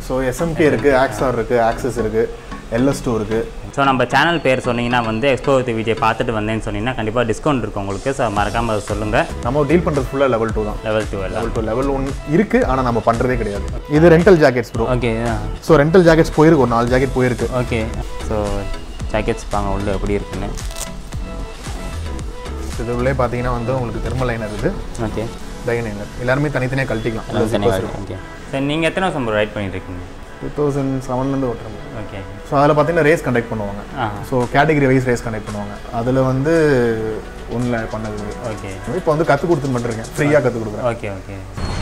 So SMK இருக்குது ஆக்ஸார் இருக்குது Axxis இருக்குது எல்எஸ் டூ இருக்குது ஸோ நம்ம சேனல் பேர் சொன்னீங்கன்னா வந்து எக்ஸ்போ வித் விஜய் பார்த்துட்டு வந்தேன்னு சொன்னீங்கன்னா கண்டிப்பாக டிஸ்கவுண்ட் இருக்கும் உங்களுக்கு ஸோ மறக்காமல் அதை சொல்லுங்கள் நம்ம டீல் பண்ணுறது ஃபுல்லாக லெவல் டூ தான் level dual level two level one இருக்குது ஆனால் நம்ம பண்ணுறதே கிடையாது இது rental jackets bro okay so rental jackets போயிருக்கு ஒரு நாலு ஜாக்கெட் போயிருக்கு ஓகே ஸோ ஜாக்கெட்ஸ் பாங்க உள்ள எப்படி இருக்குன்னு இது உள்ளே பார்த்தீங்கன்னா வந்து உங்களுக்கு தெர்மல் லைனர் இது ஓகே டைனர் எல்லாருமே தனித்தனியாக கழட்டிக்கலாம் ஓகே சார் நீங்கள் எத்தனை வருஷம் ரைட் பண்ணிட்டு இருக்கீங்க டூ தௌசண்ட் செவன்லேருந்து ஓட்டுறாங்க ஓகே ஸோ அதில் பார்த்தீங்கன்னா ரேஸ் கண்டக்ட் பண்ணுவாங்க ஆ so category wise race conduct பண்ணுவாங்க அதில் வந்து ஒன்றில் பண்ணது ஓகே இப்போ வந்து கற்றுக் கொடுத்து பண்ணிருக்கேன் ஃப்ரீயாக கற்றுக் கொடுக்குறேன் ஓகே ஓகே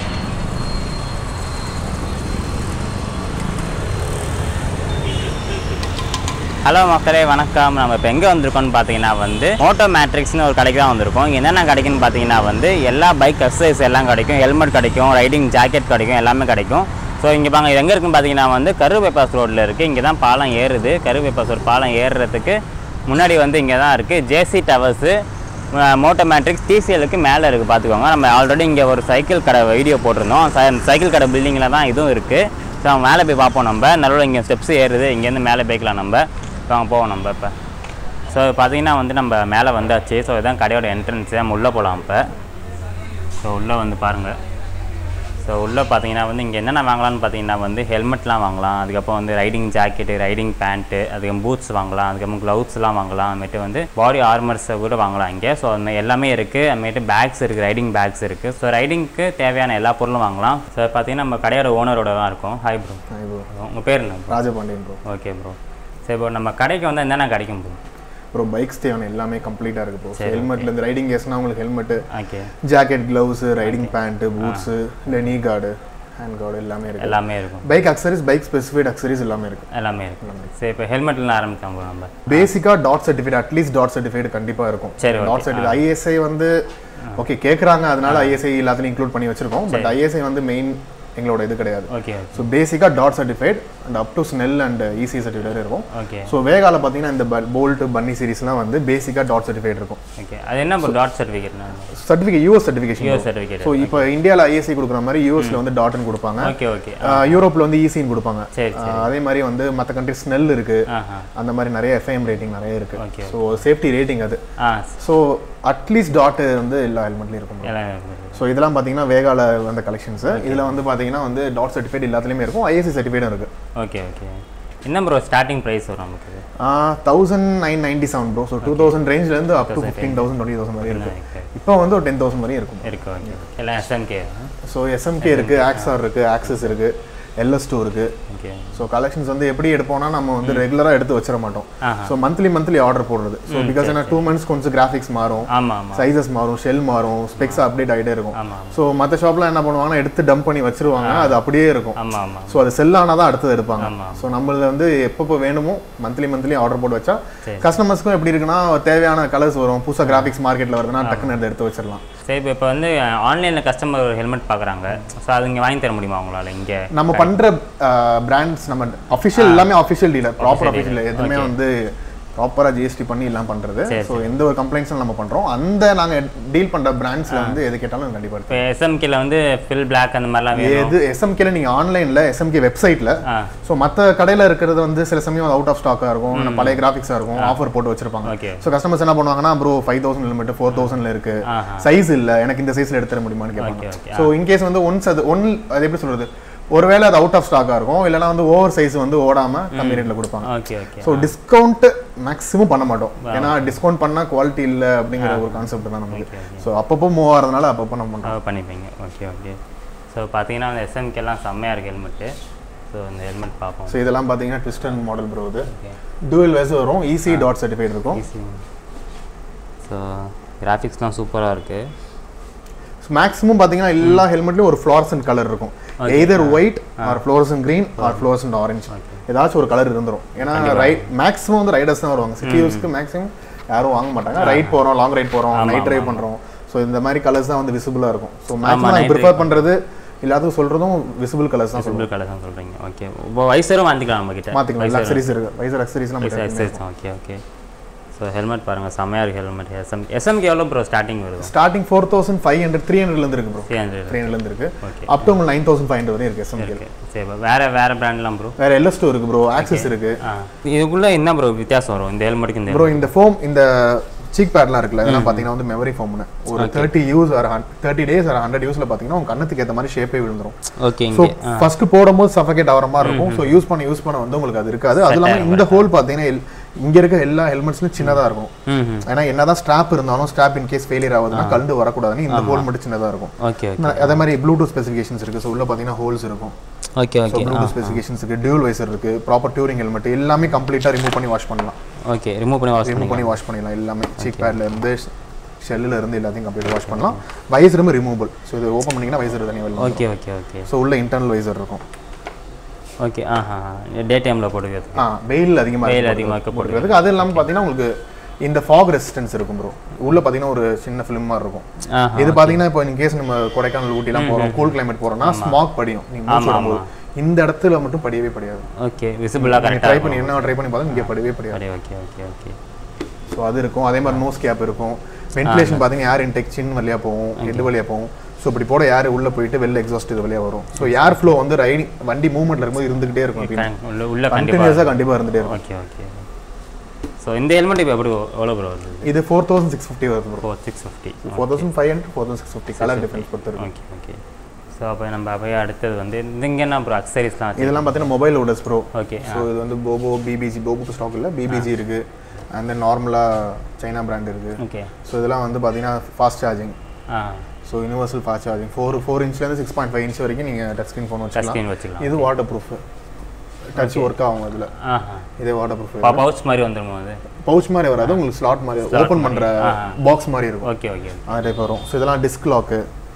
ஹலோ மக்களே வணக்கம் நம்ம இப்போ எங்கே வந்திருக்கோம்னு பார்த்தீங்கன்னா வந்து மோட்டோ மேட்ரிக்ஸ்னு ஒரு கடைக்கு தான் வந்திருக்கோம் இங்க என்னென்ன கிடைக்குன்னு பார்த்தீங்கன்னா வந்து எல்லா பைக் எக்ஸசைஸ் எல்லாம் கிடைக்கும் ஹெல்மெட் கிடைக்கும் ரைடிங் ஜாக்கெட் கிடைக்கும் எல்லாமே கிடைக்கும் ஸோ இங்கே பாங்க இது எங்கே இருக்குன்னு பார்த்தீங்கன்னா வந்து கரு பைபாஸ் ரோட்டில் இருக்குது இங்கே தான் பாலம் ஏறுது கரு பைபாஸ் ரோட் பாலம் ஏறுறதுக்கு முன்னாடி வந்து இங்கே தான் இருக்குது ஜேசி டவர்ஸு மோட்டோ மேட்ரிக்ஸ் டிசிஎலுக்கு மேலே இருக்குது பார்த்துக்கோங்க நம்ம ஆல்ரெடி இங்கே ஒரு சைக்கிள் கடை வீடியோ போட்டிருந்தோம் ச- சைக்கிள் கடை பில்டிங்கில் தான் இதுவும் இருக்குது ஸோ அவங்க மேலே போய் பார்ப்போம் நம்ம நடுவில் இங்கே ஸ்டெப்ஸ் ஏறுது இங்கேருந்து மேலே போய்க்கலாம் நம்ம ஸோ அங்கே போவோம் நம்ம இப்போ ஸோ பார்த்தீங்கன்னா வந்து நம்ம மேலே வந்தாச்சு ஸோ இதுதான் கடையோட என்ட்ரன்ஸு நம்ம உள்ளே போகலாம் இப்போ ஸோ உள்ளே வந்து பாருங்கள் ஸோ உள்ளே பார்த்தீங்கன்னா வந்து இங்கே என்னென்ன வாங்கலாம்னு பார்த்தீங்கன்னா வந்து ஹெல்மெட்லாம் வாங்கலாம் அதுக்கப்புறம் வந்து ரைடிங் ஜாக்கெட்டு ரைடிங் பேண்ட்டு அதுக்கப்புறம் பூட்ஸ் வாங்கலாம் அதுக்கப்புறம் க்ளவுஸ்லாம் வாங்கலாம் அதுமாதிரி வந்து பாடி ஆர்மர்ஸை கூட வாங்கலாம் இங்கே ஸோ அந்த எல்லாமே இருக்குது அதுமாதிரி பேக்ஸ் இருக்குது ரைடிங் பேக்ஸ் இருக்குது ஸோ ரைடிங்க்கு தேவையான எல்லா பொருளும் வாங்கலாம் ஸோ பார்த்தீங்கன்னா நம்ம கடையோட ஓனரோட தான் இருக்கும் ஹாய் ப்ரோ இப்போ உங்கள் பேர் என்ன ராஜபாண்டியன் ப்ரோ ஓகே ப்ரோ சரி ப்ரோ நம்ம கடைக்கு வந்து என்னென்ன கிடைக்கும் ப்ரோ ப்ரோ பைக்ஸ் தேவையான எல்லாமே கம்ப்ளீட்டாக இருக்குது ப்ரோ ஹெல்மெட்லேருந்து ரைடிங் கேஸ்னால் உங்களுக்கு helmet okay jacket gloves riding pant boots இல்லை நீ கார்டு ஹேண்ட் கார்டு எல்லாமே இருக்குது எல்லாமே இருக்கும் bike accessories bike specified accessories எல்லாமே இருக்குது எல்லாமே இருக்கும் சரி இப்போ ஹெல்மெட்லாம் ஆரம்பிக்கலாம் ப்ரோ நம்ம பேசிக்காக DOT certificate at least DOT certificate கண்டிப்பாக இருக்கும் சரி, okay. டாட் சர்டிஃபிகேட் ஐஎஸ்ஐ வந்து ஓகே கேட்குறாங்க அதனால ஐஎஸ்ஐ எல்லாத்துலையும் இன்க்ளூட் பண்ணி வச்சிருக்கோம் பட் ஐஎஸ்ஐ வந்து மெயின் எங்களோட இது கிடையாது ஓகே ஸோ பேசிக்காக DOT certified and up to Snell and EC certificate இருக்கும் ஓகே ஸோ வேகால பார்த்தீங்கன்னா இந்த போல்ட் பன்னி சீரிஸ்லாம் வந்து பேசிக்காக டாட் சர்டிஃபைட் இருக்கும் ஓகே அது என்ன ப்ரோ டாட் சர்டிஃபிகேட்னா certificate US certification US certificate so இப்போ இந்தியாவில் ஐஎஸ்ஐ கொடுக்குற மாதிரி யூஎஸ்ல வந்து டாட்னு கொடுப்பாங்க ஓகே ஓகே யூரோப்பில் வந்து ஈசின்னு கொடுப்பாங்க சரி ஆஹ் அதே மாதிரி வந்து மற்ற கண்ட்ரி ஸ்னெல் இருக்கு ஆஹா அந்த மாதிரி நிறைய எஃப்ஐஎம் ரேட்டிங் நிறைய இருக்கு Okay. ஸோ சேஃப்டி ரேட்டிங் அது ஆ ஸோ அட்லீஸ்ட் டாட் வந்து எல்லா ஹெல்மெட்லையும் இருக்கும் எல்லாம் இருக்குது. ஸோ இதெல்லாம் பார்த்தீங்கன்னா வேகால வந்த கலெக்ஷன்ஸ் இதில் வந்து பார்த்தீங்கன்னா வந்து டாட் சர்டிஃபிகேட் எல்லாத்துலேயுமே இருக்கும் ஐஎஸ்சி சர்டிஃபிகேட்டும் இருக்கு ஓகே ஓகே என்ன ப்ரோ ஸ்டார்டிங் ப்ரைஸ் வரும் நமக்கு thousand nine ninety seven bro so two thousand ரேஞ்ச்லேருந்து up to fifteen thousand twenty thousand வரையும் இருக்கு Okay. இப்போ வந்து ஒரு டென் தௌசண்ட் வரையும் இருக்கும் இருக்கு ஓகே எல்லாம் எஸ்எம்கே ஸோ எஸ்எம்கே இருக்கு ஆக்ஸார் இருக்கு ஆக்சஸ் இருக்கு எல்எஸ் டூ இருக்கு ஓகே ஸோ கலெக்ஷன்ஸ் வந்து எப்படி எடுப்போம்னா நம்ம வந்து ரெகுலராக எடுத்து வச்சிட மாட்டோம் ஆஹா. ஸோ மந்த்லி மந்த்லி ஆர்டர் போடுறது ஸோ பிகாஸ் ஏன்னா டூ மந்த்ஸ் கொஞ்சம் கிராஃபிக்ஸ் மாறும் ஆமாம் ஆமாம் சைஸஸ் மாறும் ஷெல் மாறும் ஸ்பெக்ஸ் அப்டேட் ஆகிட்டே இருக்கும் ஆமாம் ஸோ மற்ற ஷாப்ல என்ன பண்ணுவாங்கன்னா எடுத்து டம்ப் பண்ணி வச்சிருவாங்க அது அப்படியே இருக்கும் ஆமாம் ஆமாம் ஸோ அது செல் ஆனால் தான் அடுத்தது எடுப்பாங்க ஆமா. ஸோ நம்மள வந்து எப்பப்போ வேணுமோ மந்த்லி மந்த்லி ஆர்டர் போட்டு வச்சா சரி. கஸ்டமர்ஸ்க்கும் எப்படி இருக்குன்னா தேவையான கலர்ஸ் வரும் புதுசாக கிராஃபிக்ஸ் மார்க்கெட்டில் வருதுன்னா டக்குன்னு எடுத்து எடுத்து வச்சிடலாம் சரி இப்போ இப்போ வந்து ஆன்லைனில் கஸ்டமர் ஒரு ஹெல்மெட் பார்க்குறாங்க ஸோ அது இங்கே வாங்கி தர முடியுமா உங்களால் இங்கே நம்ம பண்ற பிராண்ட்ஸ் நம்ம அஃபிஷியல் எல்லாமே அஃபிஷியல் டீலர் ப்ராப்பர் அஃபிஷியல் எதுவுமே வந்து ப்ராப்பரா ஜிஎஸ்டி பண்ணி எல்லாம் பண்றது ஸோ எந்த ஒரு கம்ப்ளைண்ட்ஸும் நம்ம பண்றோம் அந்த நாங்க டீல் பண்ற பிராண்ட்ஸ்ல வந்து எது கேட்டாலும் கண்டிப்பா இருக்கு இப்போ எஸ்எம்கேல வந்து ஃபில் பிளாக் அந்த மாதிரிலாம் வேணும் எது எஸ்எம்கேல நீங்க ஆன்லைன்ல எஸ்எம்கே வெப்சைட்ல ஆ ஸோ மற்ற கடையில இருக்கிறது வந்து சில சமயம் அவுட் ஆஃப் ஸ்டாக்கா இருக்கும் இல்ல பழைய கிராஃபிக்ஸா இருக்கும் ஆஃபர் போட்டு வச்சிருப்பாங்க ஓகே ஸோ கஸ்டமர்ஸ் என்ன பண்ணுவாங்கன்னா bro five thousand limit four தௌசண்ட்ல இருக்கு ஆஹா சைஸ் இல்ல எனக்கு இந்த சைஸ்ல எடுத்து தர முடியுமான்னு ஓகே கேட்பாங்க ஓகே ஸோ இன்கேஸ் வந்து ஒன்ஸ் அது ஒன் அது எப்படி சொல்றது ஒருவேளை அது அவுட் ஆஃப் ஸ்டாக்கா இருக்கும் இல்லைன்னா வந்து ஓவர் சைஸ் வந்து ஓடாம கம்மி ரேட்ல கொடுப்பாங்க okay okay so discount maximum பண்ண மாட்டோம் ஏன்னா டிஸ்கவுண்ட் பண்ணா குவாலிட்டி இல்ல அப்படிங்கிற ஒரு கான்செப்ட் தான் நமக்கு ஸோ அப்பப்போ மூவ் ஆகிறதுனால அப்பப்போ நம்ம பண்றோம் அது பண்ணிப்பீங்க ஓகே ஓகே ஸோ பார்த்தீங்கன்னா அந்த எஸ்எம்கேலாம் செம்மையாக இருக்குது ஹெல்மெட்டு ஸோ இந்த ஹெல்மெட் பார்ப்போம் ஸோ இதெல்லாம் பார்த்தீங்கன்னா ட்விஸ்டன் மாடல் ப்ரோ இது ஓகே டூவல் வேஸ் வரும் ஈஸி டாட் சர்டிஃபைட் இருக்கும் ஈஸி ஸோ கிராஃபிக்ஸ்லாம் சூப்பராக இருக்குது மேக்ஸிமம் பார்த்தீங்கன்னா எல்லா ஹெல்மெட்லயும் ஒரு ஃப்ளோரசன்ட் கலர் இருக்கும் either white or fluorescent green or fluorescent orange ஏதாச்சும் ஒரு கலர் இருந்துரும் ஏன்னா ரைட் மேக்ஸிமம் வந்து ரைடர்ஸ் தான் வருவாங்க சிட்டி யூஸ்க்கு மேக்ஸிமம் யாரும் வாங்க மாட்டாங்க ரைட் போறோம் லாங் ரைட் போறோம் நைட் டிரைவ் பண்றோம் ஸோ இந்த மாதிரி கலர்ஸ் தான் வந்து விசிபிளா இருக்கும் ஸோ மேக்ஸிமம் நான் ப்ரிஃபர் பண்றது எல்லாத்துக்கும் சொல்றதும் விசிபிள் கலர்ஸ் தான் சிம்பிள் கலர் தான் சொல்கிறீங்க ஓகே இப்போ வைசரும் வாங்கிக்கலாம் நம்ம கிட்ட மாத்திக்கலாம் லக்ஸரிஸ் இருக்கு வைசர் அக்சரிஸ்லாம் எக்ஸசைஸ் ஓகே ஓகே ஸோ ஹெல்மெட் பாருங்கள் செம்மையாக இருக்குது ஹெல்மெட் எஸ்எம் எஸ்எம்க்கு எவ்வளோ ப்ரோ ஸ்டார்டிங் வருது starting four thousand five hundred three ஹண்ட்ரட்லேருந்து இருக்கு ப்ரோ த்ரீ ஹண்ட்ரட் த்ரீ ஹண்ட்ரட்லேருந்து இருக்கு Okay. அப் டு உங்களுக்கு நைன் தௌசண்ட் ஃபைவ் ஹண்ட்ரட் வரையும் இருக்கு எஸ்எம்கே ஓகே சரி bro. வேற வேற பிராண்ட்லாம் ப்ரோ வேற எல்எஸ் டூ இருக்கு ப்ரோ ஆக்சஸ் இருக்கு ஆ இதுக்குள்ளே என்ன ப்ரோ வித்தியாசம் வரும் இந்த ஹெல்மெட்டுக்கு இந்த ப்ரோ இந்த ஃபோம் இந்த சீக் பேட்லாம் இருக்குல்ல இதெல்லாம் பார்த்தீங்கன்னா வந்து மெமரி ஃபோம்னு ஒரு thirty use or thirty days or hundred யூஸ்ல பார்த்தீங்கன்னா உங்க கண்ணத்துக்கு ஏற்ற மாதிரி ஷேப்பே விழுந்துரும் ஓகே ஸோ இங்கே ஃபர்ஸ்ட் போடும்போது சஃபகேட் ஆகிற மாதிரி இருக்கும் ஸோ யூஸ் பண்ண யூஸ் பண்ண வந்து உங்களுக்கு அது இருக்காது அது இல்லாமல் இந்த ஹோல் பார்த்தீங்கன்னா எல்- இங்க இருக்க எல்லா ஹெல்மெட்ஸ்லையும் சின்னதா இருக்கும் ம் ம் ஏன்னா என்னதான் ஸ்ட்ராப் இருந்தாலும் ஸ்ட்ராப் இன் கேஸ் ஃபெயிலியர் ஆகுதுன்னா கலந்து வரக்கூடாதுன்னு இந்த ஹோல் மட்டும் சின்னதா இருக்கும் ஓகே ஓகே நான் அதே மாதிரி ப்ளூடூத் ஸ்பெசிஃபிகேஷன்ஸ் இருக்கு ஸோ உள்ள பார்த்தீங்கன்னா ஹோல்ஸ் இருக்கும் okay so okay Bluetooth specifications இருக்கு டியூல் வைசர் இருக்கு ப்ராப்பர் டூரிங் ஹெல்மெட் எல்லாமே கம்ப்ளீட்டாக ரிமூவ் பண்ணி வாஷ் பண்ணலாம் ஓகே ரிமூவ் பண்ணி வாஷ் ரிமூவ் பண்ணி வாஷ் பண்ணிடலாம் எல்லாமே சீக் பேட்ல இருந்து ஷெல்லில் இருந்து எல்லாத்தையும் கம்ப்ளீட் வாஷ் பண்ணலாம் வைசரும் ரிமூவபிள் ஸோ இது ஓப்பன் பண்ணீங்கன்னா வைசர் தனியாக வெளில ஓகே ஓகே ஓகே ஸோ உள்ள இன்டர்னல் வைசர் இருக்கும் ஓகே ஆஹா டே டைமில் போடுறது ஆ வெயில் அதிகமாக வெயில் அதிகமா இருக்க போடுறதுக்கு அது இல்லாமல் பார்த்தீங்கன்னா உங்களுக்கு இந்த ஃபாக் ரெசிஸ்டன்ஸ் இருக்கும் ப்ரோ உள்ள பார்த்தீங்கன்னா ஒரு சின்ன ஃபிலிம் மாதிரி இருக்கும் ஆஹா இது பார்த்தீங்கன்னா இப்போ இன் கேஸ் நம்ம கொடைக்கானல் ஊட்டிலாம் போகிறோம் கூல் கிளைமேட் போகிறோம்னா ஸ்மாக் படியும் நீங்கள் மூச்சு விடும்போது இந்த இடத்துல மட்டும் படியவே படியாது ஓகே விசிபிளாக நீங்கள் கரெக்டாக ட்ரை பண்ணி என்ன ட்ரை பண்ணி பார்த்தா இங்கே படியவே படியாது ஓகே ஓகே ஓகே ஸோ அது இருக்கும் அதே மாதிரி நோஸ் கேப் இருக்கும் வென்டிலேஷன் பார்த்தீங்கன்னா ஏர் இன்டெக் சின் வழியாக போகும் ஹெட் வழியாக போகும் ஸோ இப்படி போட ஏர் உள்ள போயிட்டு வெளில எக்ஸாஸ்ட் இது வழியாக வரும் ஸோ ஏர் ஃப்ளோ வந்து ரைடிங் வண்டி மூவ்மெண்ட்ல இருக்கும்போது இருந்துகிட்டே இருக்கும் கண்- உள்ள உள்ள கண்டிப்பாக கண்டினியூஸாக கண்டிப்பாக இருந்துகிட்டே இருக்கும் ஓகே ஓகே ஸோ இந்த ஹெல்மெட் இப்போ எப்படி எவ்வளோ ப்ரோ வருது இது ஃபோர் தௌசண்ட் சிக்ஸ் ஃபிஃப்டி வருது bro four six fifty four thousand five hundred four thousand six fifty colour difference பொறுத்து இருக்கு ஓகே ஓகே ஸோ அப்போ நம்ம அப்படியே அடுத்தது வந்து இந்த இங்கே என்ன ப்ரோ அக்சரிஸ்லாம் வச்சு இதெல்லாம் பார்த்தீங்கன்னா mobile holders bro okay so இது வந்து போபோ பிபிஜி போபோக்கு ஸ்டாக் இல்லை பிபிஜி இருக்கு அண்ட் தென் நார்மலாக சைனா பிராண்ட் இருக்கு ஓகே ஸோ இதெல்லாம் வந்து பார்த்தீங்கன்னா ஃபாஸ்ட் சார்ஜிங் ஆ so universal fast charging four four இன்ச்லேருந்து சிக்ஸ் பாயிண்ட் ஃபைவ் இன்ச் வரைக்கும் நீங்கள் டச் ஸ்க்ரீன் ஃபோன் வச்சுக்கலாம் ஸ்க்ரீன் வச்சுக்கலாம் இது வாட்டர் ப்ரூஃப் டச் ஒர்க் ஆகும் இதில் ஆஹா இதே வாட்டர் ப்ரூஃப் பவுச் மாதிரி வந்துருமா அது பவுச் மாதிரி வராது உங்களுக்கு ஸ்லாட் மாதிரி ஓப்பன் பண்ணுற பாக்ஸ் மாதிரி இருக்கும் ஓகே ஓகே அந்த டைப் வரும் ஸோ இதெல்லாம் டிஸ்க் லாக்கு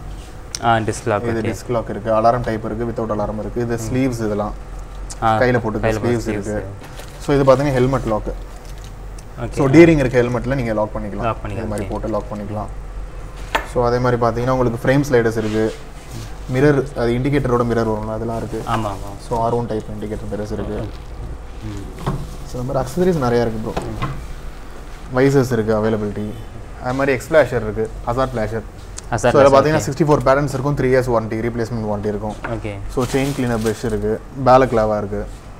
ஆ டிஸ்லாக் இது டிஸ்க் லாக் இருக்கு அலாரம் டைப் இருக்கு வித்தவுட் அலாரம் இருக்கு இது ஸ்லீவ்ஸ் இதெல்லாம் ஆ கையில் போட்டு கையில போட்டு ஸ்லீவ்ஸ் இருக்கு ஸோ இது பார்த்தீங்கன்னா ஹெல்மெட் லாக்கு ஓகே ஸோ டீரிங் இருக்க ஹெல்மெட்டில் நீங்கள் லாக் பண்ணிக்கலாம் Lock பண்ணிக்கலாம், இது மாதிரி போட்டு லாக் பண்ணிக்கலாம் ஸோ அதே மாதிரி பார்த்தீங்கன்னா உங்களுக்கு ஃப்ரேம் ஸ்லைடர்ஸ் இருக்கு மிரர் அது இண்டிகேட்டரோட மிரர் வரும்ல அதெல்லாம் இருக்கு ஆமாம் ஆமாம் so R one type indicator mirrors இருக்கு ஸோ இந்த மாதிரி அக்சசரிஸ் நிறையா இருக்கு ப்ரோ வைசர்ஸ் இருக்கு அவைலபிலிட்டி அது மாதிரி எக்ஸ்பிளாஷர் இருக்கு ஹசார்ட் ஃபிளாஷர் ஆ ஸோ சார் இதில் பார்த்தீங்கன்னா சிக்ஸ்டி ஃபோர் பேரண்ட்ஸ் இருக்கும் three years warranty replacement warranty இருக்கும் okay so chain cleaner brush இருக்கு பேலக் லாவா இருக்கு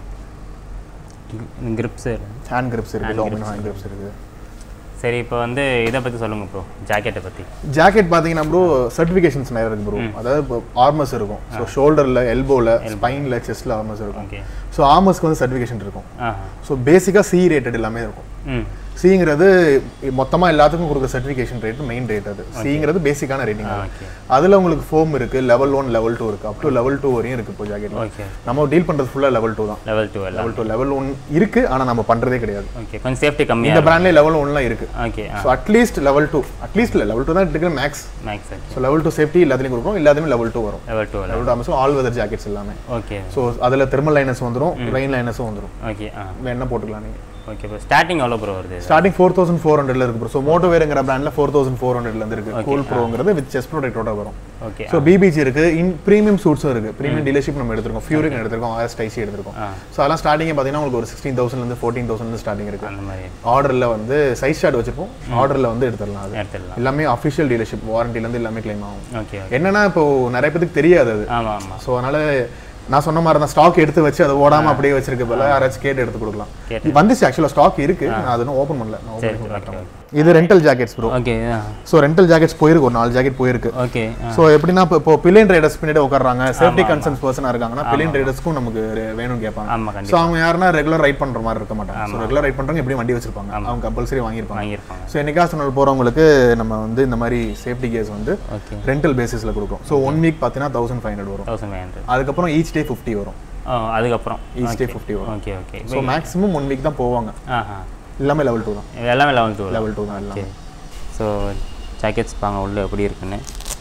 கிரிப்ஸ் ஹேண்ட் கிரிப்ஸ் இருக்கு டாமினோ ஹேண்ட் கிரிப்ஸ் இருக்கு சரி இப்போ வந்து இதை பற்றி சொல்லுங்கள் ப்ரோ ஜாக்கெட்டை பற்றி ஜாக்கெட் பார்த்தீங்கன்னா ப்ரோ சர்டிஃபிகேஷன்ஸ் நிறைய இருக்கு ப்ரோ அதாவது இப்போ ஆர்மஸ் இருக்கும் ஸோ ஷோல்டரில் எல்போவில் ஸ்பைனில் செஸ்ட்டில் ஆர்மஸ் இருக்கும் ஓகே ஸோ ஆர்மஸ்க்கு வந்து சர்டிஃபிகேஷன் இருக்கும் ஆஹா ஸோ பேசிக்காக சி ரேட்டட் எல்லாமே இருக்கும் ம் சிங்கிறது மொத்தமாக எல்லாத்துக்கும் கொடுக்குற சர்டிஃபிகேஷன் ரேட் மெயின் ரேட் அது சிங்கிறது பேசிக்கான ரேட்டிங் ஓகே அதில் உங்களுக்கு ஃபோம் இருக்கு லெவல் ஒன் லெவல் டூ இருக்கு அப் டு லெவல் டூ வரையும் இருக்கு இப்போ ஜாக்கெட் ஓகே நம்ம டீல் பண்ணுறது ஃபுல்லாக லெவல் டூ தான் லெவல் டூ எல்லாம் லெவல் டூ லெவல் ஒன் இருக்கு ஆனால் நம்ம பண்ணுறதே கிடையாது ஓகே கொஞ்சம் சேஃப்டி இந்த கம்மியாக பிராண்ட்லேயே லெவல் ஒன்லாம் இருக்கு ஓகே ஆ so at least level two at least இல்லை லெவல் டூ தான் இருக்கிற max max okay so level two safety எல்லாத்துலையும் கொடுக்குறோம் எல்லாத்துலையும் லெவல் டூ வரும் லெவல் டூ லெவல் டூ ஆமாம் ஆல் வெதர் ஜாக்கெட்ஸ் எல்லாமே ஓகே ஸோ அதில் தெர்மல் லைனஸ் வந்துடும் ரெயின் லைனஸும் வந்துடும் ஓகே ஆ என்ன போட்டுக்கலாம் நீங்கள் ஓகே ப்ரோ ஸ்டார்டிங் எவ்வளோ ப்ரோ வருது ஸ்டார்டிங் ஃபோர் தௌசண்ட் ஃபோர் ஹண்ட்ரட்ல இருக்கு ப்ரோ ஸோ மோட்டோ வேருங்கிற பிராண்ட்ல ஃபோர் தௌசண்ட் ஃபோர் ஹண்ட்ரட்லேருந்து இருக்கு கூல் ப்ரோங்கிறது வித் செஸ் ப்ரோடக்டோட வரும் ஓகே ஸோ பிபிஜி இருக்கு இன் ப்ரீமியம் சூட்ஸும் இருக்கு ப்ரீமியம் டீலர்ஷிப் நம்ம எடுத்திருக்கோம் ஃபியூரிக் எடுத்திருக்கோம் ஆர்எஸ் டைசி எடுத்திருக்கோம் ஆ. ஸோ அதெல்லாம் ஸ்டார்டிங்கே பார்த்தீங்கன்னா உங்களுக்கு ஒரு சிக்ஸ்டீன் தௌசண்ட்லேருந்து ஃபோர்டீன் தௌசண்ட் ஸ்டார்டிங் இருக்கு அந்த மாதிரி ஆர்டரில் வந்து சைஸ் ஷார்ட் வச்சிருப்போம் ஆர்டரில் வந்து எடுத்துடலாம் அது எடுத்துடலாம் எல்லாமே அஃபிஷியல் டீலர்ஷிப் வாரண்டிலேருந்து எல்லாமே claim ஆகும் ஓகே என்னன்னா இப்போ நிறைய பேருக்கு தெரியாது அது ஆமாம் ஆமாம் ஸோ அதனால நான் சொன்ன மாதிரி தான் ஸ்டாக் எடுத்து வச்சு அதை ஓடாம அப்படியே வச்சிருக்க போல யாராச்சும் கேட்டு எடுத்து கொடுக்கலாம் கேட்டு. வந்துச்சு ஆக்சுவலாக ஸ்டாக் இருக்கு நான் அது இன்னும் ஓப்பன் பண்ணல நான் open சரி பண்ணி ஓகே காட்டுறேன். இது rental jackets bro okay so rental jackets போயிருக்கு ஒரு நாலு ஜாக்கெட் போயிருக்கு ஓகே ஸோ எப்படின்னா இப்போ இப்போ பில்லியன் ரைடர்ஸ் பின்னாடி உட்காடுறாங்க சேஃப்டி கன்சர்ன்ஸ் பர்சனாக இருக்காங்கன்னா பில்லியன் ரைடர்ஸ்க்கும் நமக்கு ரெ- வேணும்னு கேட்பாங்க ஆமாம் ஸோ கண்டிப்பாக அவங்க யாருன்னா ரெகுலர் ரைட் பண்ற மாதிரி இருக்க மாட்டாங்க ஸோ ரெகுலர் ரைட் பண்றவங்க எப்படியும் வண்டி வச்சிருப்பாங்க அவங்க கம்பல்சரி வாங்கியிருப்பாங்க வாங்கியிருப்பாங்க ஸோ என்னைக்காவது நாள் போறவங்களுக்கு நம்ம வந்து இந்த மாதிரி சேஃப்டி கேஸ் வந்து ஓகே ரெண்டல் பேசிஸ்ல கொடுக்கும் ஸோ ஒன் வீக் பார்த்தீங்கன்னா தௌசண்ட் ஃபைவ் ஹண்ட்ரட் வரும் தௌசண்ட் ஃபைவ் ஹண்ட்ரட் அதுக்கப்புறம் ஈச் டே ஃபிஃப்டி வரும் ஓ அதுக்கப்புறம் ஈச் டே ஃபிஃப்டி வரும் okay okay so maximum one week தான் போவாங்க ஆஹா எல்லாமே லெவல் டூ தான் இது எல்லாமே லெவல் டூ லெவல் டூ தான் எல்லாம் ஓகே ஸோ ஜாக்கெட்ஸ் பாங்க உள்ள எப்படி இருக்குன்னு